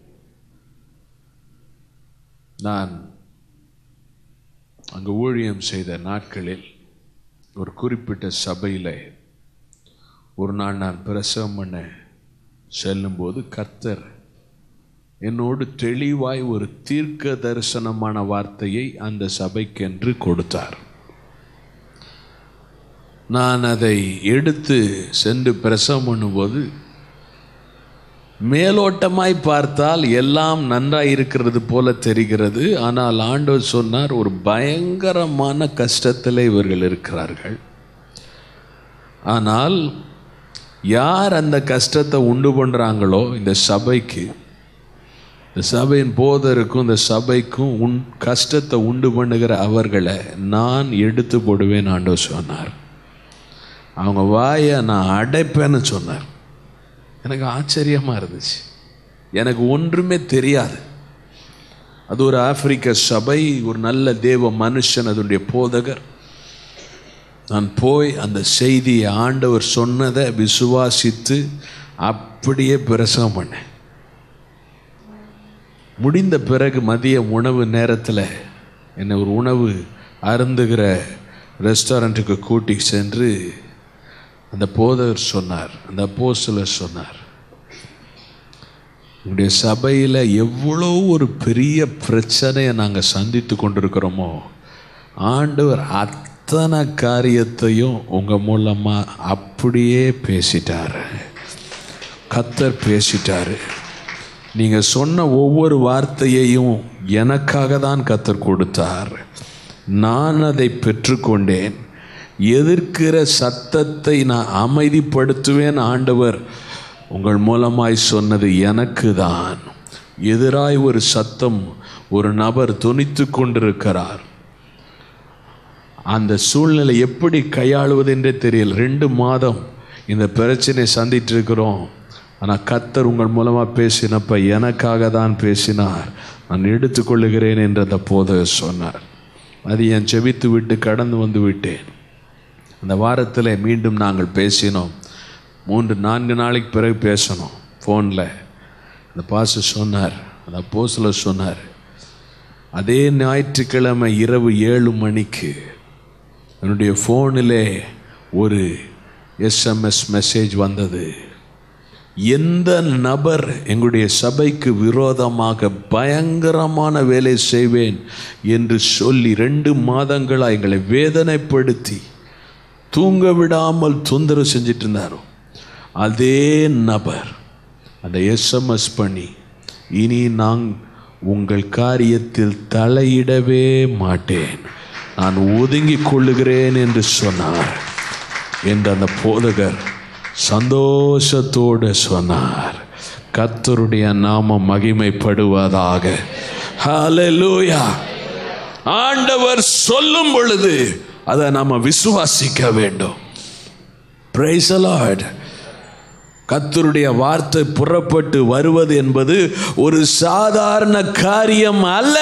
நான் அங்கு ஊழியம் செய்த நாட்களில் ஒரு குறிப்பிட்ட சபையில் ஒரு நாள் நான் பிரசவம் பண்ண செல்லும்போது கர்த்தர் என்னோடு தெளிவாய் ஒரு தீர்க்க தரிசனமான வார்த்தையை அந்த சபைக்கென்று கொடுத்தார் நான் அதை எடுத்து சென்று பிரசவம் பண்ணும்போது மேலோட்டமாய் பார்த்தால் எல்லாம் நன்றாய் இருக்கிறது போல தெரிகிறது ஆனால் ஆண்டவர் சொன்னார் ஒரு பயங்கரமான கஷ்டத்தில் இவர்கள் இருக்கிறார்கள் ஆனால் யார் அந்த கஷ்டத்தை உண்டு பண்ணுறாங்களோ இந்த சபைக்கு இந்த சபையின் போதருக்கும் இந்த சபைக்கும் உன் கஷ்டத்தை உண்டு பண்ணுகிற அவர்களை நான் எடுத்து போடுவேன் ஆண்டவர் சொன்னார் அவங்க வாயை நான் அடைப்பேன்னு சொன்னார் எனக்கு ஆச்சரியமாக இருந்துச்சு எனக்கு ஒன்றுமே தெரியாது அது ஒரு ஆப்பிரிக்க சபை ஒரு நல்ல தேவ மனுஷன் அதனுடைய போதகர் நான் போய் அந்த செய்தியை ஆண்டவர் சொன்னதை விசுவாசித்து அப்படியே பிரசவம் பண்ணேன் முடிந்த பிறகு மதிய உணவு நேரத்தில் என்னை ஒரு உணவு அருந்துகிற ரெஸ்டாரண்ட்டுக்கு கூட்டி சென்று அந்த போதகர் சொன்னார் அந்த அப்போஸ்தலர் சொன்னார் உங்களுடைய சபையில் எவ்வளோ ஒரு பெரிய பிரச்சனையை நாங்கள் சந்தித்து கொண்டிருக்கிறோமோ ஆண்டவர் அத்தனை காரியத்தையும் உங்கள் மூலமாக அப்படியே பேசிட்டார் கத்தர் பேசிட்டாரு நீங்கள் சொன்ன ஒவ்வொரு வார்த்தையையும் எனக்காக தான் கத்தர் கொடுத்தார் நான் அதை பெற்றுக்கொண்டேன் எதிர்க்கிற சத்தத்தை நான் அமைதிப்படுத்துவேன் ஆண்டவர் உங்கள் மூலமாய் சொன்னது எனக்கு தான் எதிராய் ஒரு சத்தம் ஒரு நபர் துணித்து கொண்டிருக்கிறார் அந்த சூழ்நிலை எப்படி கையாளுவது என்றே தெரியல ரெண்டு மாதம் இந்த பிரச்சனை சந்திட்டு இருக்கிறோம் ஆனால் கத்தர் உங்கள் மூலமாக பேசினப்ப எனக்காக தான் பேசினார் நான் எடுத்துக்கொள்ளுகிறேன் என்று அந்த போதகர் சொன்னார் அது என் செவித்து விட்டு கடந்து வந்து விட்டேன் அந்த வாரத்தில் மீண்டும் நாங்கள் பேசினோம் மூன்று நான்கு நாளைக்கு பிறகு பேசணும் ஃபோனில் அந்த பாச சொன்னார் அந்த போஸில் சொன்னார் அதே ஞாயிற்றுக்கிழமை இரவு ஏழு மணிக்கு என்னுடைய ஃபோனிலே ஒரு எஸ்எம்எஸ் மெசேஜ் வந்தது எந்த நபர் எங்களுடைய சபைக்கு விரோதமாக பயங்கரமான வேலை செய்வேன் என்று சொல்லி ரெண்டு மாதங்களாக எங்களை வேதனைப்படுத்தி தூங்க விடாமல் தொந்தரவு செஞ்சிட்டு இருந்தாரோ அதே நபர் அந்த எஸ்எம்எஸ் பண்ணி இனி நான் உங்கள் காரியத்தில் தலையிடவே மாட்டேன் நான் ஒதுங்கிக் கொள்ளுகிறேன் என்று சொன்னார் என்று அந்த போதகர் சந்தோஷத்தோடு சொன்னார் கர்த்தருடைய நாமம் மகிமைப்படுவதாக ஹalleluya ஆண்டவர் சொல்லும் பொழுது அதை நாம விசுவாசிக்க வேண்டும் Praise the Lord. கர்த்தருடைய வார்த்தை புறப்பட்டு வருவது என்பது ஒரு சாதாரண காரியம் அல்ல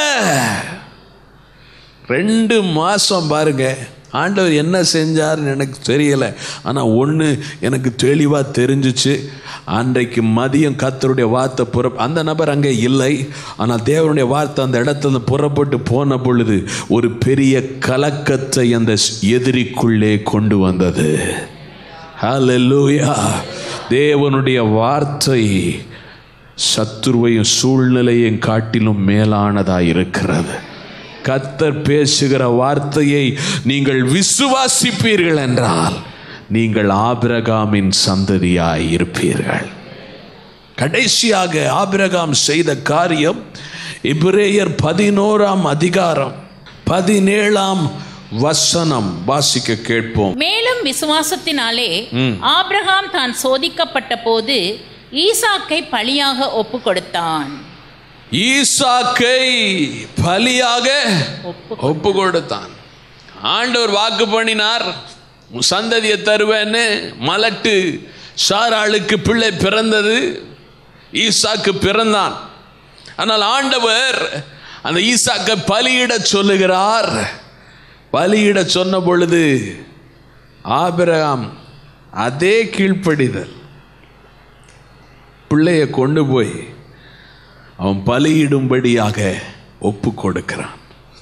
ரெண்டு மாசம் பாருங்க ஆண்டவர் என்ன செஞ்சார்னு எனக்கு தெரியல ஆனால் ஒன்று எனக்கு தெளிவாக தெரிஞ்சிச்சு அன்றைக்கு மதியம் கத்தருடைய வார்த்தை புற அந்த நபர் அங்கே இல்லை ஆனால் தேவனுடைய வார்த்தை அந்த இடத்துல புறப்பட்டு போன பொழுது ஒரு பெரிய கலக்கத்தை அந்த எதிரிக்குள்ளே கொண்டு வந்தது ஹalleluya தேவனுடைய வார்த்தை சத்துருவையும் சூழ்நிலையும் காட்டிலும் மேலானதாக இருக்கிறது கத்தர் பேசுகிற வார்த்தையை நீங்கள் விசுவாசிப்பீர்கள் என்றால் நீங்கள் ஆபிரகாமின் சந்ததியாய் இருப்பீர்கள் கடைசியாக ஆபிரகாம் செய்த காரியம் இப்ரேயர் பதினோராம் அதிகாரம் பதினேழாம் வசனம் வாசிக்க கேட்போம் மேலும் விசுவாசத்தினாலே ஆபிரகாம் தான் சோதிக்கப்பட்ட போது ஈசாக்கை பலியாக ஒப்பு கொடுத்தான் ஈசாக்கை பலியாக ஒப்பு கொடுத்தான் ஆண்டவர் வாக்கு பண்ணினார் உன் சந்ததியை தருவேன்னு மலட்டு சாராளுக்கு பிள்ளை பிறந்தது ஈசாக்கு பிறந்தான் ஆனால் ஆண்டவர் அந்த ஈசாக்கை பலியிட சொல்லுகிறார் பலியிட சொன்ன பொழுது ஆபிரகாம் அதே கீழ்ப்படிதல் பிள்ளையை கொண்டு போய் அவன் பலியிடும்படியாக ஒப்பு கொடுக்கிறான்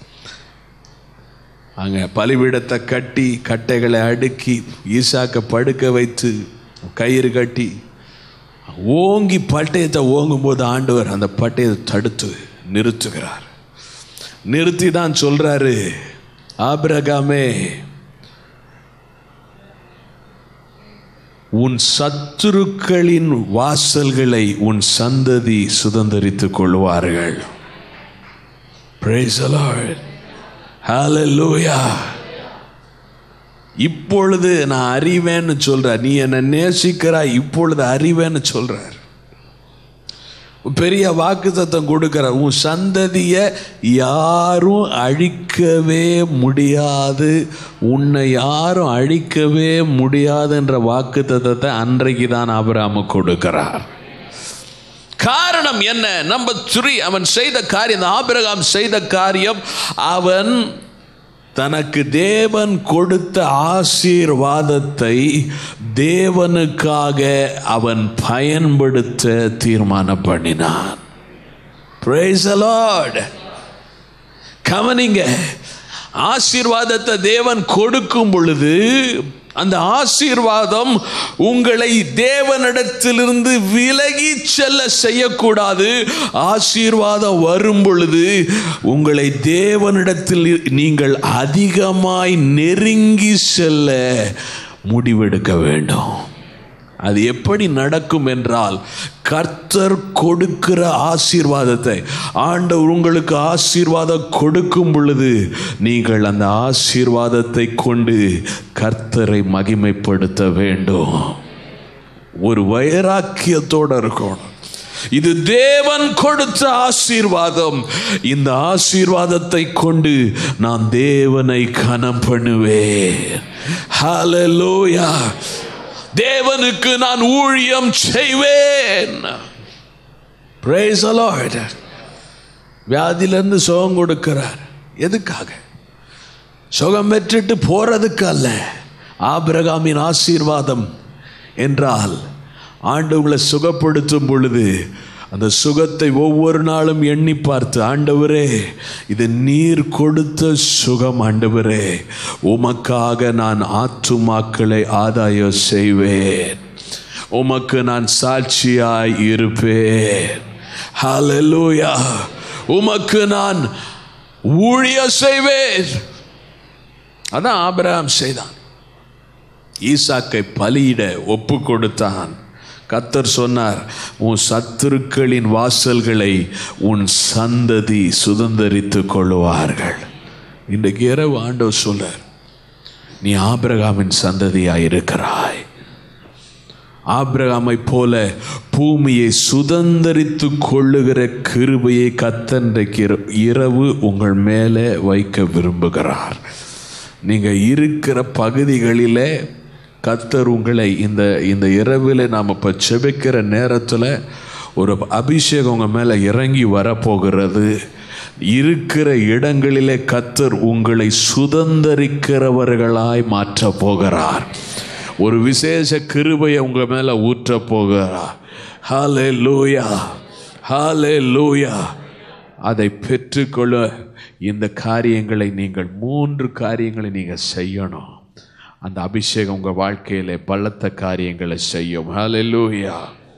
அங்கே பலிபீடத்தை கட்டி கட்டைகளை அடுக்கி ஈசாக்க படுக்க வைத்து கயிறு கட்டி ஓங்கி பட்டயத்தை ஓங்கும்போது ஆண்டவர் அந்த பட்டயத்தை தடுத்து நிறுத்துகிறார் நிறுத்தி தான் சொல்றாரு ஆபிரகாமே உன் சத்துருக்களின் வாசல்களை உன் சந்ததி சுதந்திரித்துக் கொள்வார்கள் Praise the Lord. Hallelujah. இப்பொழுது நான் அறிவேன்னு சொல்ற நீ என்னை நேசிக்கிறாய் இப்பொழுது அறிவேன்னு சொல்றார் பெரிய வாக்குத்தத்தம் கொடுக்கிறார் உன் சந்ததியை யாரும் அழிக்கவே முடியாது உன்னை யாரும் அழிக்கவே முடியாதுன்ற வாக்குத்தத்தத்தை அன்றைக்கு தான் ஆபிராம கொடுக்கிறார் காரணம் என்ன நம்பர் த்ரீ அவன் செய்த காரியம் ஆபிரகாம் செய்த காரியம் அவன் தனக்கு தேவன் கொடுத்த ஆசீர்வாதத்தை தேவனுக்காக அவன் பயன்படுத்த தீர்மானம் பண்ணினான் Praise the Lord. கவனிங்க ஆசீர்வாதத்தை தேவன் கொடுக்கும் பொழுது அந்த ஆசீர்வாதம் உங்களை தேவனிடத்திலிருந்து விலகி செல்ல செய்யக்கூடாது ஆசீர்வாதம் வரும் பொழுது உங்களை தேவனிடத்தில் நீங்கள் அதிகமாய் நெருங்கி செல்ல முடிவெடுக்க வேண்டும் அது எப்படி நடக்கும் என்றால் கர்த்தர் கொடுக்கிற ஆசீர்வாதத்தை ஆண்டவர் உங்களுக்கு ஆசீர்வாதம் கொடுக்கும் பொழுது நீங்கள் அந்த ஆசீர்வாதத்தை கொண்டு கர்த்தரை மகிமைப்படுத்த வேண்டும் ஒரு வைராக்கியத்தோட இருக்கணும் இது தேவன் கொடுத்த ஆசீர்வாதம் இந்த ஆசீர்வாதத்தை கொண்டு நான் தேவனை கனம் பண்ணுவேன் ஹalleluya தேவனுக்கு நான் ஊழியம் செய்வேன் praise the lord வியாதியிலிருந்து சுகம் கொடுக்கிறார் எதுக்காக சுகம் பெற்றுட்டு போறதுக்கு அல்ல ஆபிரகாமின் ஆசீர்வாதம் என்றால் ஆண்டவங்களை சுகப்படுத்தும் பொழுது அந்த சுகத்தை ஒவ்வொரு நாளும் எண்ணி பார்த்து ஆண்டவரே இது நீர் கொடுத்த சுகம் ஆண்டவரே உமக்காக நான் ஆத்துமாக்களை ஆதாயம் செய்வேன் உமக்கு நான் சாட்சியாய் இருப்பேன் ஹalleluya உமக்கு நான் ஊழிய செய்வேன் அதான் ஆபிரகாம் செய்தான் ஈசாக்கை பலியிட ஒப்பு கொடுத்தான் கத்தர் சொன்னார் உன் சத்துருக்களின் வாசல்களை உன் சந்ததி சுதந்தரித்துக் கொள்ளுவார்கள் இன்றைக்கு இரவு ஆண்டவர் சொல்றார் நீ ஆபிரகாமின் சந்ததியாய் இருக்கிறாய் ஆபிரகாமை போல பூமியை சுதந்தரித்து கொள்ளுகிற கிருபையை கத்தன்றைக்கு இரவு உங்கள் மேலே வைக்க விரும்புகிறார் நீங்கள் இருக்கிற பகுதிகளிலே கத்தர் உங்களை இந்த இந்த இரவில் நாம் இப்போ செபிக்கிற நேரத்தில் ஒரு அபிஷேகம் உங்கள் மேலே இறங்கி வரப்போகிறது இருக்கிற இடங்களிலே கத்தர் உங்களை சுதந்தரிக்கிறவர்களாய் மாற்றப் போகிறார் ஒரு விசேஷ கிருபையை உங்கள் மேலே ஊற்ற போகிறார் ஹாலே லூயா ஹாலே லூயா அதை பெற்றுக்கொள்ள இந்த காரியங்களை நீங்கள் மூன்று காரியங்களை நீங்கள் செய்யணும் அந்த அபிஷேகம் உங்கள் வாழ்க்கையில் பலத்த காரியங்களை செய்யும் ஹalleluya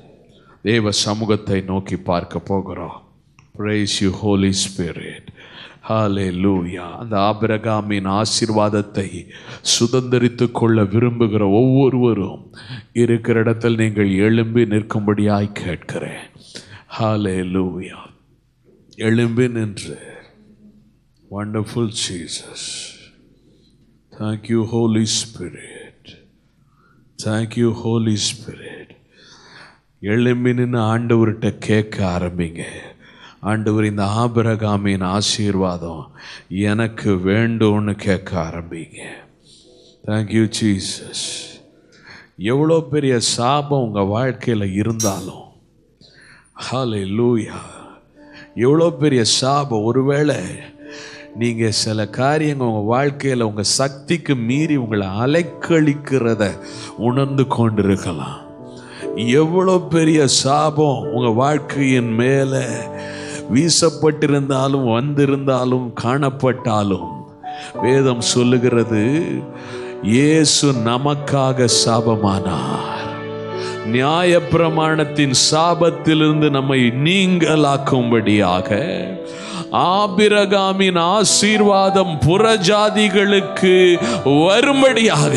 தேவ சமூகத்தை நோக்கி பார்க்க போகிறோம் praise you holy spirit ஹalleluya அந்த ஆபிரகாமின் ஆசீர்வாதத்தை சுதந்திரித்து கொள்ள விரும்புகிற ஒவ்வொருவரும் இருக்கிற இடத்தில் நீங்கள் எழும்பி நிற்கும்படியாய் கேட்கிறேன் ஹalleluya எழும்பி நின்று wonderful Jesus Thank you, Holy Spirit. Thank you, Holy Spirit. எழும்பி நின்று ஆண்டவர்கிட்ட கேட்க ஆரம்பிங்க ஆண்டவர் இந்த ஆபிரகாமின் ஆசீர்வாதம் எனக்கு வேண்டும்னு கேட்க ஆரம்பிங்க தேங்க்யூ ஜீசஸ் எவ்வளோ பெரிய சாபம் உங்கள் வாழ்க்கையில் இருந்தாலும் ஹாலே லூயா எவ்வளோ பெரிய சாபம் ஒருவேளை நீங்கள் சில காரியங்கள் உங்கள் வாழ்க்கையில் உங்கள் சக்திக்கு மீறி உங்களை அலைக்கழிக்கிறத உணர்ந்து கொண்டிருக்கலாம் எவ்வளோ பெரிய சாபம் உங்கள் வாழ்க்கையின் மேலே வீசப்பட்டிருந்தாலும் வந்திருந்தாலும் காணப்பட்டாலும் வேதம் சொல்லுகிறது இயேசு நமக்காக சாபமானார் நியாயப்பிரமாணத்தின் சாபத்திலிருந்து நம்மை நீங்களாக்கும்படியாக ஆபிரகாமின் ஆசீர்வாதம் புறஜாதிகளுக்கு வரும்படியாக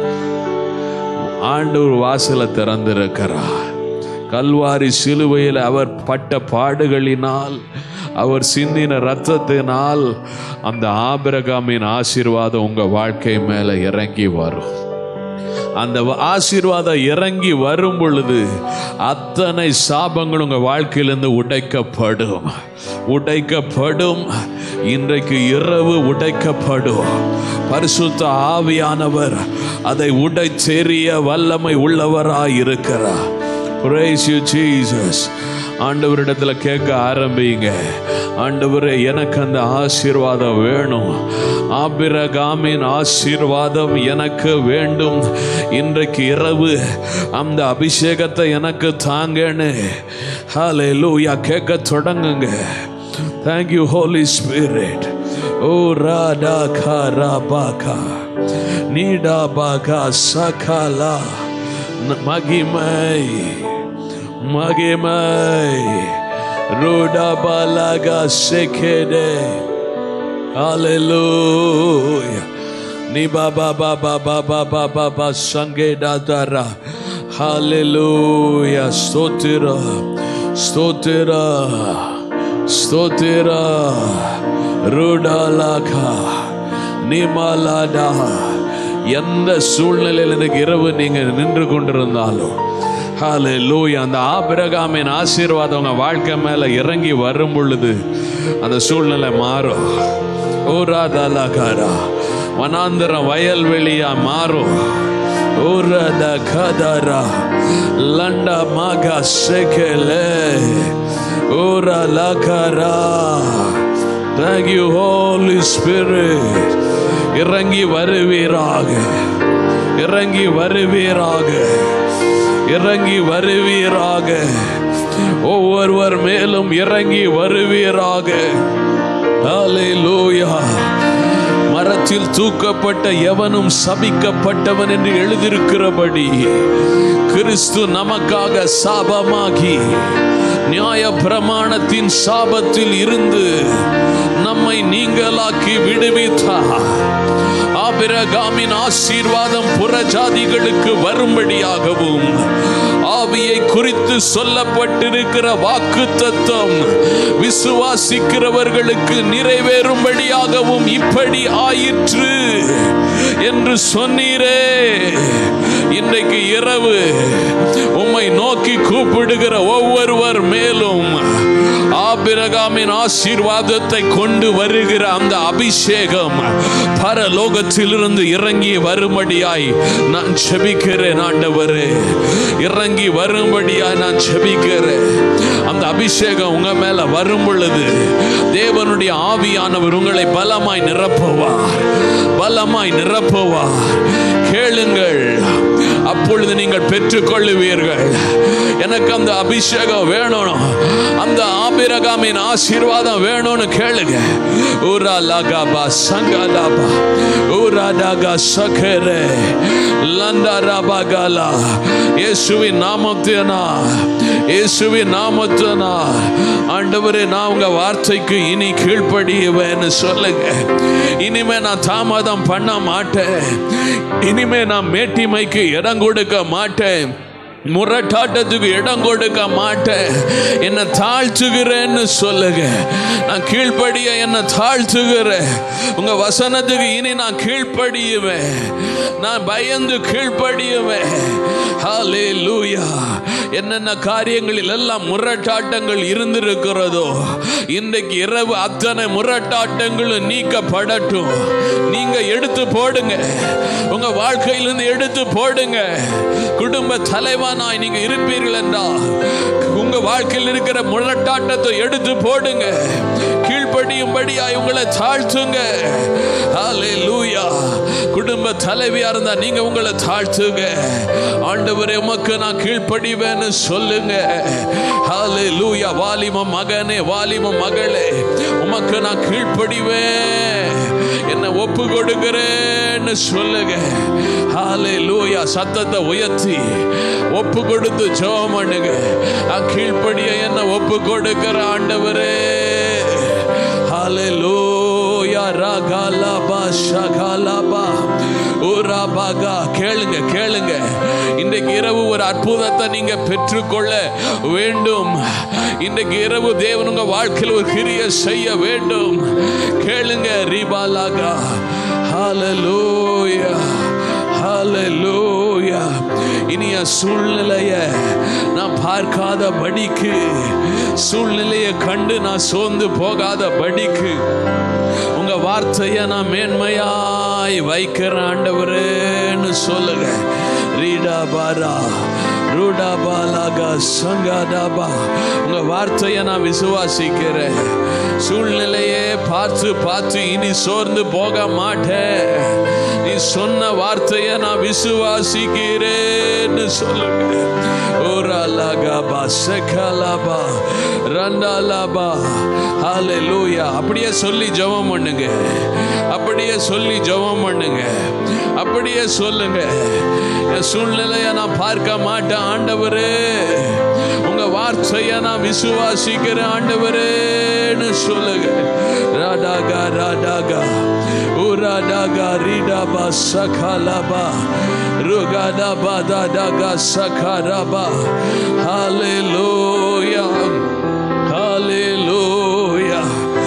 ஆண்டவர் வாசலை திறந்திருக்கிறார் கல்வாரி சிலுவையில் அவர் பட்ட பாடுகளினால் அவர் சிந்தின ரத்தத்தினால் அந்த ஆபிரகாமின் ஆசீர்வாதம் உங்க வாழ்க்கை மேல இறங்கி வரும் அந்த ஆசீர்வாதம் இறங்கி வரும் பொழுது அத்தனை சாபங்கள் உங்க வாழ்க்கையிலிருந்து உடைக்கப்படும் உடைக்கப்படும் இன்றைக்கு இரவு உடைக்கப்படும் பரிசுத்த ஆவியானவர் அதை உடைச்செறிய வல்லமை உள்ளவராய் இருக்கிறார் Praise you, Jesus. ஆண்டவரிடத்தில் கேட்க ஆரம்பிங்க ஆண்டவரே எனக்கு அந்த ஆசீர்வாதம் வேணும் ஆபிரகாமின் ஆசீர்வாதம் எனக்கு வேண்டும் இன்றைக்கு இரவு அந்த அபிஷேகத்தை எனக்கு தாங்கன்னு ஹalleluya கேட்க தொடங்குங்க Thank you Holy Spirit ஓ ராடா கா ராபாகா நீடா பாகா சகலா மகிமை மகிமை ருடா பாலாகா செகேடே Hallelujah. Ni ba ba ba ba ba ba ba ba ba sange da da ra. ஹalleluya ஸ்தோத்திர ஸ்தோத்திர ஸ்தோத்திர ருடாலாகா நிமாலாடா எந்த சூழ்நிலையில் எனக்கு இரவு நீங்க நின்று கொண்டிருந்தாலும் ஹalleluya அந்த ஆபிரகாமின் ஆசீர்வாதம் உங்க வாழ்க்கை மேல இறங்கி வரும் பொழுது அந்த சூழ்நிலை மாறும் ஓராதாலாகாரா வனாந்திரம் வயல்வெளியா மாறும் ஓரத கதரா லண்டா மகா செகலே ஓரா லகரா Thank you, Holy Spirit. இறங்கி வருவீராக இறங்கி வருவீராக இறங்கி வருவீராக ஒவ்வொருவர் மேலும் இறங்கி வருவீராக ஹalleluya மரத்தில் தூக்கப்பட்ட எவனும் சபிக்கப்பட்டவன் என்று எழுதியிருக்கிறபடி கிறிஸ்து நமக்காக சாபமாகி நியாய பிரமாணத்தின் சாபத்தில் இருந்து நம்மை நீங்களாக்கி விடுவித்தார் ஆபிரகாமின் ஆசீர்வாதம் புறஜாதிகளுக்கு வரும்படியாகவும் ஆவியை குறித்து சொல்லப்பட்டிருக்கிற வாக்கு தத்துவம் விசுவாசிக்கிறவர்களுக்கு நிறைவேறும்படியாகவும் இப்படி ஆயிற்று என்று சொன்னீரே இன்றைக்கு இரவு உம்மை நோக்கி கூப்பிடுகிற ஒவ்வொருவர் மேலும் ஆபிரகாமின் ஆசீர்வாதத்தை கொண்டு வருகிற அந்த அபிஷேகம் பரலோகத்திலிருந்து இறங்கி வரும்படியாய் நான் செபிக்கிறேன் ஆண்டவரே இறங்கி வரும்படியாய் நான் செபிக்கிறேன் அந்த அபிஷேகம் உங்க மேல வரும் பொழுது தேவனுடைய ஆவியானவர் உங்களை பலமாய் நிரப்புவார் பலமாய் நிரப்புவார் கேளுங்கள் அப்பொழுது நீங்கள் பெற்றுக்கொள்ளுவீர்கள் எனக்கு அந்த அபிஷேகம் வேணும் அந்த ஆபிரகாமின் ஆசீர்வாதம் வேணும்னு கேளுங்க ஊரா லகாபா சங்காலாபா ஊரா டாகா சக்கரே லண்டராபகலா இயேசுவின் நாமத்தினா இயேசுவின் நாமத்தினா ஆண்டவரே நான் உங்க வார்த்தைக்கு இனி கீழ்ப்படியுவேன்னு சொல்லுங்க இனிமே நான் தாமதம் பண்ண மாட்டேன் இனிமே நான் மேட்டிமைக்கு இடம் கொடுக்க மாட்டேன் முரட்டாட்டத்துக்கு இடம் கொடுக்க மாட்டேன் என்னை தாழ்த்துகிறேன்னு சொல்லுங்க நான் கீழ்ப்படிய என்னை தாழ்த்துகிறேன் உங்க வசனத்துக்கு இனி நான் கீழ்ப்படியுவேன் நான் பயந்து கீழ்ப்படியுவேன் ஹாலே லூயா என்னென்ன காரியங்களில் எல்லாம் முரட்டாட்டங்கள் இருந்திருக்கிறதோ இன்றைக்கு இரவு அத்தனை முரட்டாட்டங்களும் நீக்கப்படட்டும் நீங்க எடுத்து போடுங்க உங்க வாழ்க்கையிலிருந்து எடுத்து போடுங்க குடும்ப தலைவனாய் நீங்க இருப்பீர்கள் என்றால் உங்க வாழ்க்கையில் இருக்கிற முரட்டாட்டத்தை எடுத்து போடுங்க கீழ்ப்படியும்படியாய் உங்களை தாழ்த்துங்க ஹalleluya குடும்ப தலைவியா இருந்தா நீங்க உங்களை தாழ்த்துங்க ஆண்டவரே உமக்கு நான் கீழ்ப்படிவேன்னு சொல்லுங்க ஹalleluya வாலிம மகனே வாலிம மகளே உமக்கு நான் கீழ்ப்படிவேன் என்ன ஒப்பு கொடுக்கிறேன்னு சொல்லுங்க ஹalleluya சத்தத்தை உயர்த்தி ஒப்பு கொடுத்து ஜெபம் பண்ணுங்க நான் கீழ்ப்படிய என்ன ஒப்பு கொடுக்கிற ஆண்டவரே ஹalleluya ரகலபா ஷகலபா உரபகா கேளுங்க கேளுங்க இன்றைக்கு இரவு ஒரு அற்புதத்தை நீங்க பெற்றுக்கொள்ள வேண்டும் இன்றைக்கு இரவு தேவன் உங்க வாழ்க்கையில் ஒரு கிரிய செய்ய வேண்டும் கேளுங்க ரிபாலாகா ஹalleluya ஹalleluya இனிய சூழ்நிலைய நான் பார்க்காத படிக்கு சூழ்நிலையை கண்டு நான் சோர்ந்து போகாத படிக்கு உங்க வார்த்தையை நான் மேன்மையாய் வைக்கிற ஆண்டவரேன்னு சொல்லுங்க ரீடா பாரா ரூடா பாலாகா சங்காடாபா உங்க வார்த்தையை நான் விசுவாசிக்கிறேன் சூழ்நிலையே பார்த்து பார்த்து இனி சோர்ந்து போக மாட்டேன் நீ சொன்ன வார்த்தையை நான் விசுவாசிக்கிறேன்னு சொல்லுங்க ஓராலாகாபா செகலாபா ரண்டாலாபா ஹalleluya அப்படியே சொல்லி ஜெபம் பண்ணுங்க அப்படியே சொல்லி ஜெபம் பண்ணுங்க அப்படியே சொல்லுங்க என் சூழ்நிலையை நான் பார்க்க மாட்டேன் ஆண்டவரே உங்க வார்த்தையை நான் விசுவாசிக்கிறேன் ஆண்டவரேன்னு சொல்லுங்க ராடாகா ராடாகா ஊராடாகா ரீடாபா சகலபா Rugadabadadagashakaraba. Hallelujah. Hallelujah.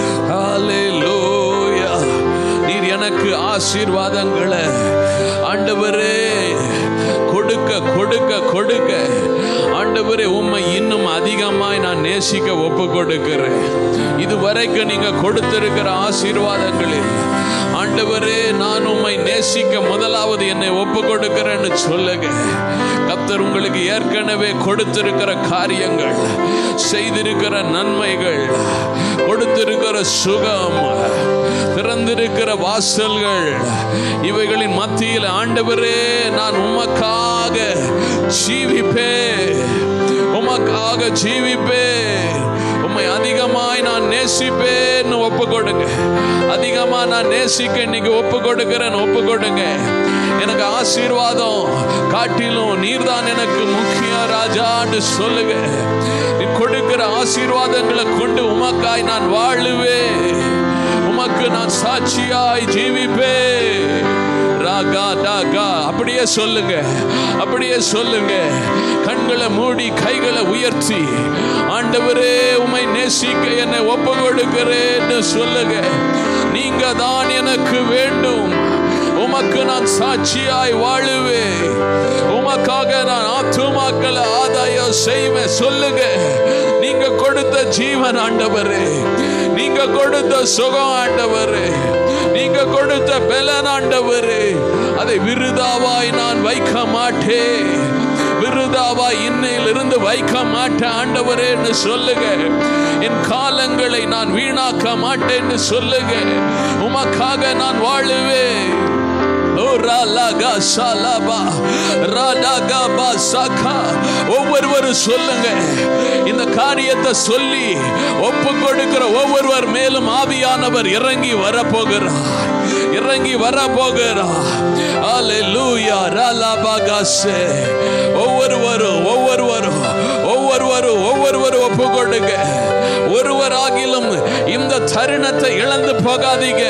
Hallelujah. நீர் எனக்கு ஆசீர்வாதங்களை ஆண்டவரே கொடுக்க கொடுக்க கொடுக்க ஆண்டவரே உம்மை இன்னும் அதிகமாய் நான் நேசிக்க ஒப்பு கொடுக்கிறேன் இதுவரைக்கும் நீங்க கொடுத்திருக்கிற ஆசீர்வாதங்களில் ஆண்டவரே நான் உம்மை நேசிக்க முதலாவது என்னை ஒப்பு கொடுக்கிறேன்னு சொல்லுங்க கர்த்தர் உங்களுக்கு ஏற்கனவே கொடுத்திருக்கிற காரியங்கள் செய்திருக்கிற நன்மைகள் கொடுத்திருக்கிற சுகம் திறந்திருக்கிற வாசல்கள் இவைகளின் மத்தியில் ஆண்டவரே நான் உமக்காக ஜீவிப்பே உமக்காக ஜீவிப்பே உம்மை அதிகமாய் நான் நேசிப்பேன்னு ஒப்பு கொடுங்க அதிகமா நான் நேசிக்க இன்னைக்கு ஒப்பு கொடுக்கிறேன் ஒப்பு கொடுங்க எனக்கு ஆசீர்வாதம் காட்டிலும் நீர்தான் எனக்கு முக்கிய ராஜான்னு சொல்லுங்க நீ கொடுக்கிற ஆசீர்வாதங்களை கொண்டு உமக்காய் நான் வாழுவேன் உமக்கு நான் சாட்சியாய் ஜீவிப்பே ராகா டாகா அப்படியே சொல்லுங்க அப்படியே சொல்லுங்க கண்களை மூடி கைகளை உயர்த்தி ஆண்டவரே உமை நேசிக்க என்னை ஒப்பு கொடுக்கிறேன்னு சொல்லுங்க நீங்க தான் எனக்கு வேண்டும் உமக்கு நான் சாட்சியாய் வாழுவேன் உமக்காக நான் ஆத்துமாக்களை ஆதாயம் செய்வேன் சொல்லுங்க நீங்க கொடுத்த ஜீவன் ஆண்டவரே நீங்க கொடுத்த சுகம் ஆண்டவரே நீங்க கொடுத்த பலன் ஆண்டவரே அதை விருதாவாய் நான் வைக்க மாட்டேன் விருதாவாய் இன்னையிலிருந்து வைக்க மாட்டேன் ஆண்டவரேன்னு சொல்லுங்க என் காலங்களை நான் வீணாக்க மாட்டேன்னு சொல்லுங்க உமக்காக நான் வாழுவேன் ஓ ராலாகா ஷாலாபா ராடாகாபா சகா ஒவ்வொருவரும் சொல்லுங்க இந்த காரியத்தை சொல்லி ஒப்பு கொடுக்கிற ஒவ்வொருவர் மேலும் ஆவியானவர் இறங்கி வரப்போகிறார் இறங்கி வரப்போகிறார் அல்லேலூயா ராலாபாகாசே ஒவ்வொருவரும் ஒவ்வொருவரும் ஒவ்வொருவரும் ஒவ்வொருவரும் ஒப்பு கொடுங்க ஒருவராகிலும் இந்த தருணத்தை இழந்து போகாதீங்க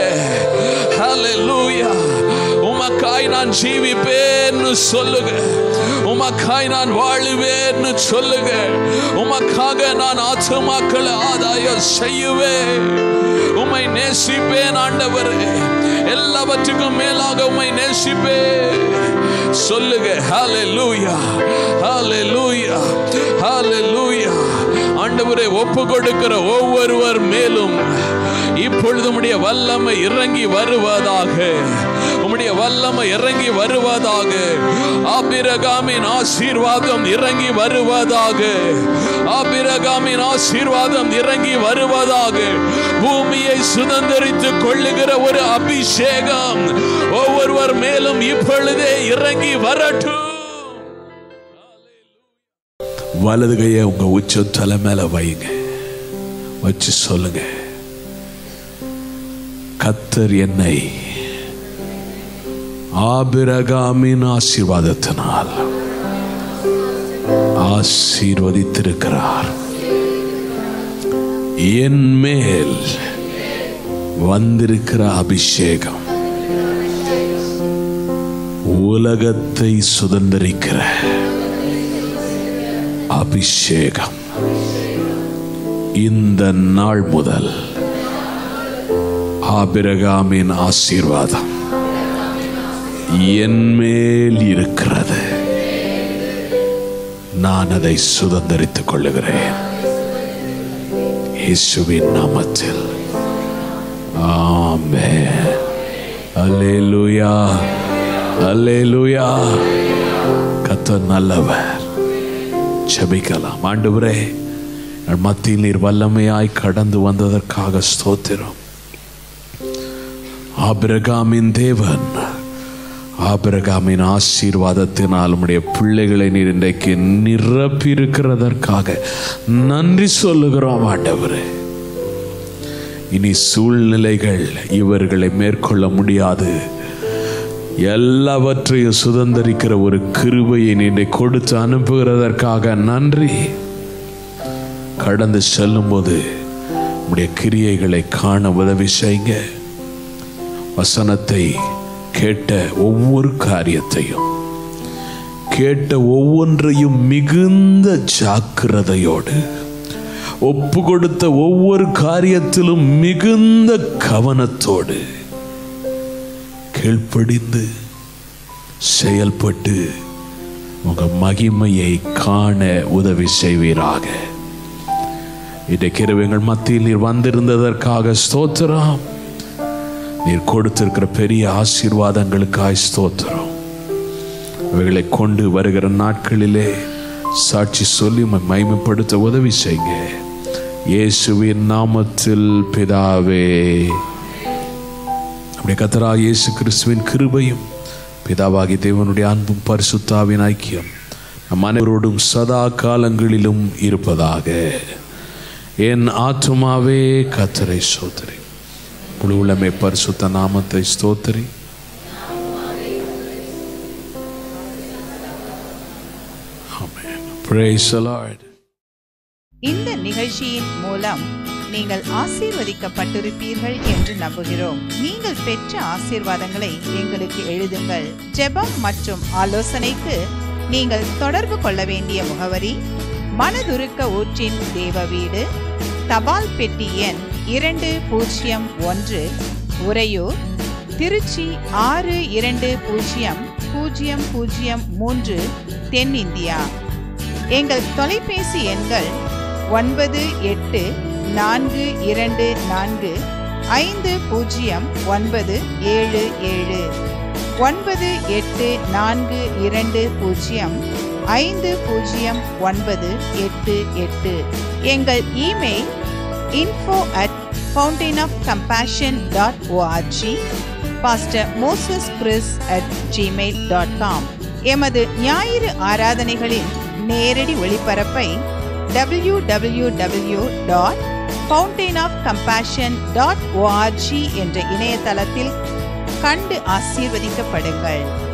ஹalleluya உமக்காய் நான் ஜீவிப்பேன்னு சொல்லுங்க உமக்காய் நான் வாழுவேன்னு சொல்லுங்க உமக்காக நான் ஆத்துமாக்களை ஆதாயம் செய்யுவேன் உம்மை நேசிப்பேன் ஆண்டவரே எல்லாவற்றுக்கும் மேலாக உம்மை நேசிப்பேன் சொல்லுங்க ஹalleluya ஹalleluya ஹalleluya ஆண்டவரே ஒப்பு கொடுக்கிற ஒவ்வொருவர் மேலும் இப்பொழுது உம்முடைய வல்லமை இறங்கி வருவதாக உம்முடைய வல்லமை இறங்கி வருவதாக ஆபிரகாமின் ஆசீர்வாதம் இறங்கி வருவதாக ஆபிரகாமின் ஆசீர்வாதம் இறங்கி வருவதாக பூமியை சுதந்திரித்துக் கொள்ளுகிற ஒரு அபிஷேகம் ஒவ்வொருவர் மேலும் இப்பொழுதே இறங்கி வரட்டும் வலது கையை உங்க உச்ச தலை மேல வைங்க வச்சு சொல்லுங்க கத்தர் என்னை ஆபிரகாமின் ஆசீர்வாதத்தினால் ஆசீர்வதித்திருக்கிறார் என் மேல் வந்திருக்கிற அபிஷேகம் உலகத்தை சுதந்திரிக்கிற அபிஷேகம் இந்த நாள் முதல் ஆபிரகாமின் ஆசீர்வாதம் என் மேல் இருக்கிறது நான் அதை சுதந்திரித்துக் கொள்ளுகிறேன் இயேசுவின் நாமத்தில் ஆமென் அல்லேலூயா அல்லேலூயா கர்த்தர் நல்லவர் ஜெபிக்கலாம் ஆண்டவரே எங்கள் மத்தியில் நீர் வல்லமையாய் கடந்து வந்ததற்காக ஸ்தோத்திரம் ஆபிரகாமின் தேவன் ஆபிரகாமின் ஆசீர்வாதத்தினால் உம்முடைய பிள்ளைகளை நீர் இன்றைக்கு நிரப்பி இருக்கிறதற்காக நன்றி சொல்லுகிறோம் ஆண்டவரே இனி சூழ்நிலைகள் இவர்களை மேற்கொள்ள முடியாது எல்லாவற்றையும் சுதந்திரிக்கிற ஒரு கிருபையை நீரை கொடுத்து அனுப்புகிறதற்காக நன்றி கடந்து செல்லும்போது உடைய கிரியைகளை காண உதவி செய்யுங்க வசனத்தை கேட்ட ஒவ்வொரு காரியத்தையும் கேட்ட ஒவ்வொன்றையும் மிகுந்த ஜாக்கிரதையோடு ஒப்பு கொடுத்த ஒவ்வொரு காரியத்திலும் மிகுந்த கவனத்தோடு கீழ்ப்படிந்து செயல்பட்டு உங்க மகிமையை காண உதவி செய்வீராக இன்றைக்கு எங்கள் மத்தியில் நீர் வந்திருந்ததற்காக ஸ்தோத்திரம் நீர் கொடுத்திருக்கிற பெரிய ஆசீர்வாதங்களுக்காய் ஸ்தோத்திரம் அவைகளை கொண்டு வருகிற நாட்களிலே சாட்சி சொல்லி உம்மை மகிமைப்படுத்த உதவி செய்யுங்க இயேசுவின் நாமத்தில் பிதாவே அப்படியே கத்தரா இயேசு கிறிஸ்துவின் கிருபையும் பிதாவாகி தேவனுடைய அன்பும் பரிசுத்தாவின் ஐக்கியம் நம் அனைவரோடும் சதா காலங்களிலும் இருப்பதாக என் ஆத்துமாவே கத்தரை சோதரி முழு உளமே பரிசுத்த நாமத்தை ஸ்தோத்திரி Amen. Praise the Lord. இந்த நிகழ்ச்சியின் மூலம் நீங்கள் ஆசீர்வதிக்கப்பட்டிருப்பீர்கள் என்று நம்புகிறோம் நீங்கள் பெற்ற ஆசீர்வாதங்களை எங்களுக்கு எழுதுங்கள் ஜெபம் மற்றும் ஆலோசனைக்கு நீங்கள் தொடர்பு கொள்ள வேண்டிய முகவரி மனதுருக்க ஊற்றின் தேவ வீடு தபால் பெட்டி எண் இரண்டு பூஜ்ஜியம் ஒன்று உறையூர் திருச்சி ஆறு இரண்டு பூஜ்ஜியம் பூஜ்ஜியம் பூஜ்ஜியம் மூன்று தென்னிந்தியா எங்கள் தொலைபேசி எண்கள் ஒன்பது எட்டு நான்கு இரண்டு நான்கு ஐந்து பூஜ்ஜியம் ஒன்பது ஏழு ஏழு ஒன்பது எட்டு நான்கு இரண்டு பூஜ்ஜியம் ஐந்து பூஜ்ஜியம் ஒன்பது எட்டு எட்டு எங்கள் email info at fountain of compassion dot O R G pastor Moses Chris at Gmail dot com எமது ஞாயிறு ஆராதனைகளின் நேரடி ஒளிபரப்பை W W W dot fountain of compassion dot O R G என்ற இணையதளத்தில் கண்டு ஆசீர்வதிக்கப்படுங்கள்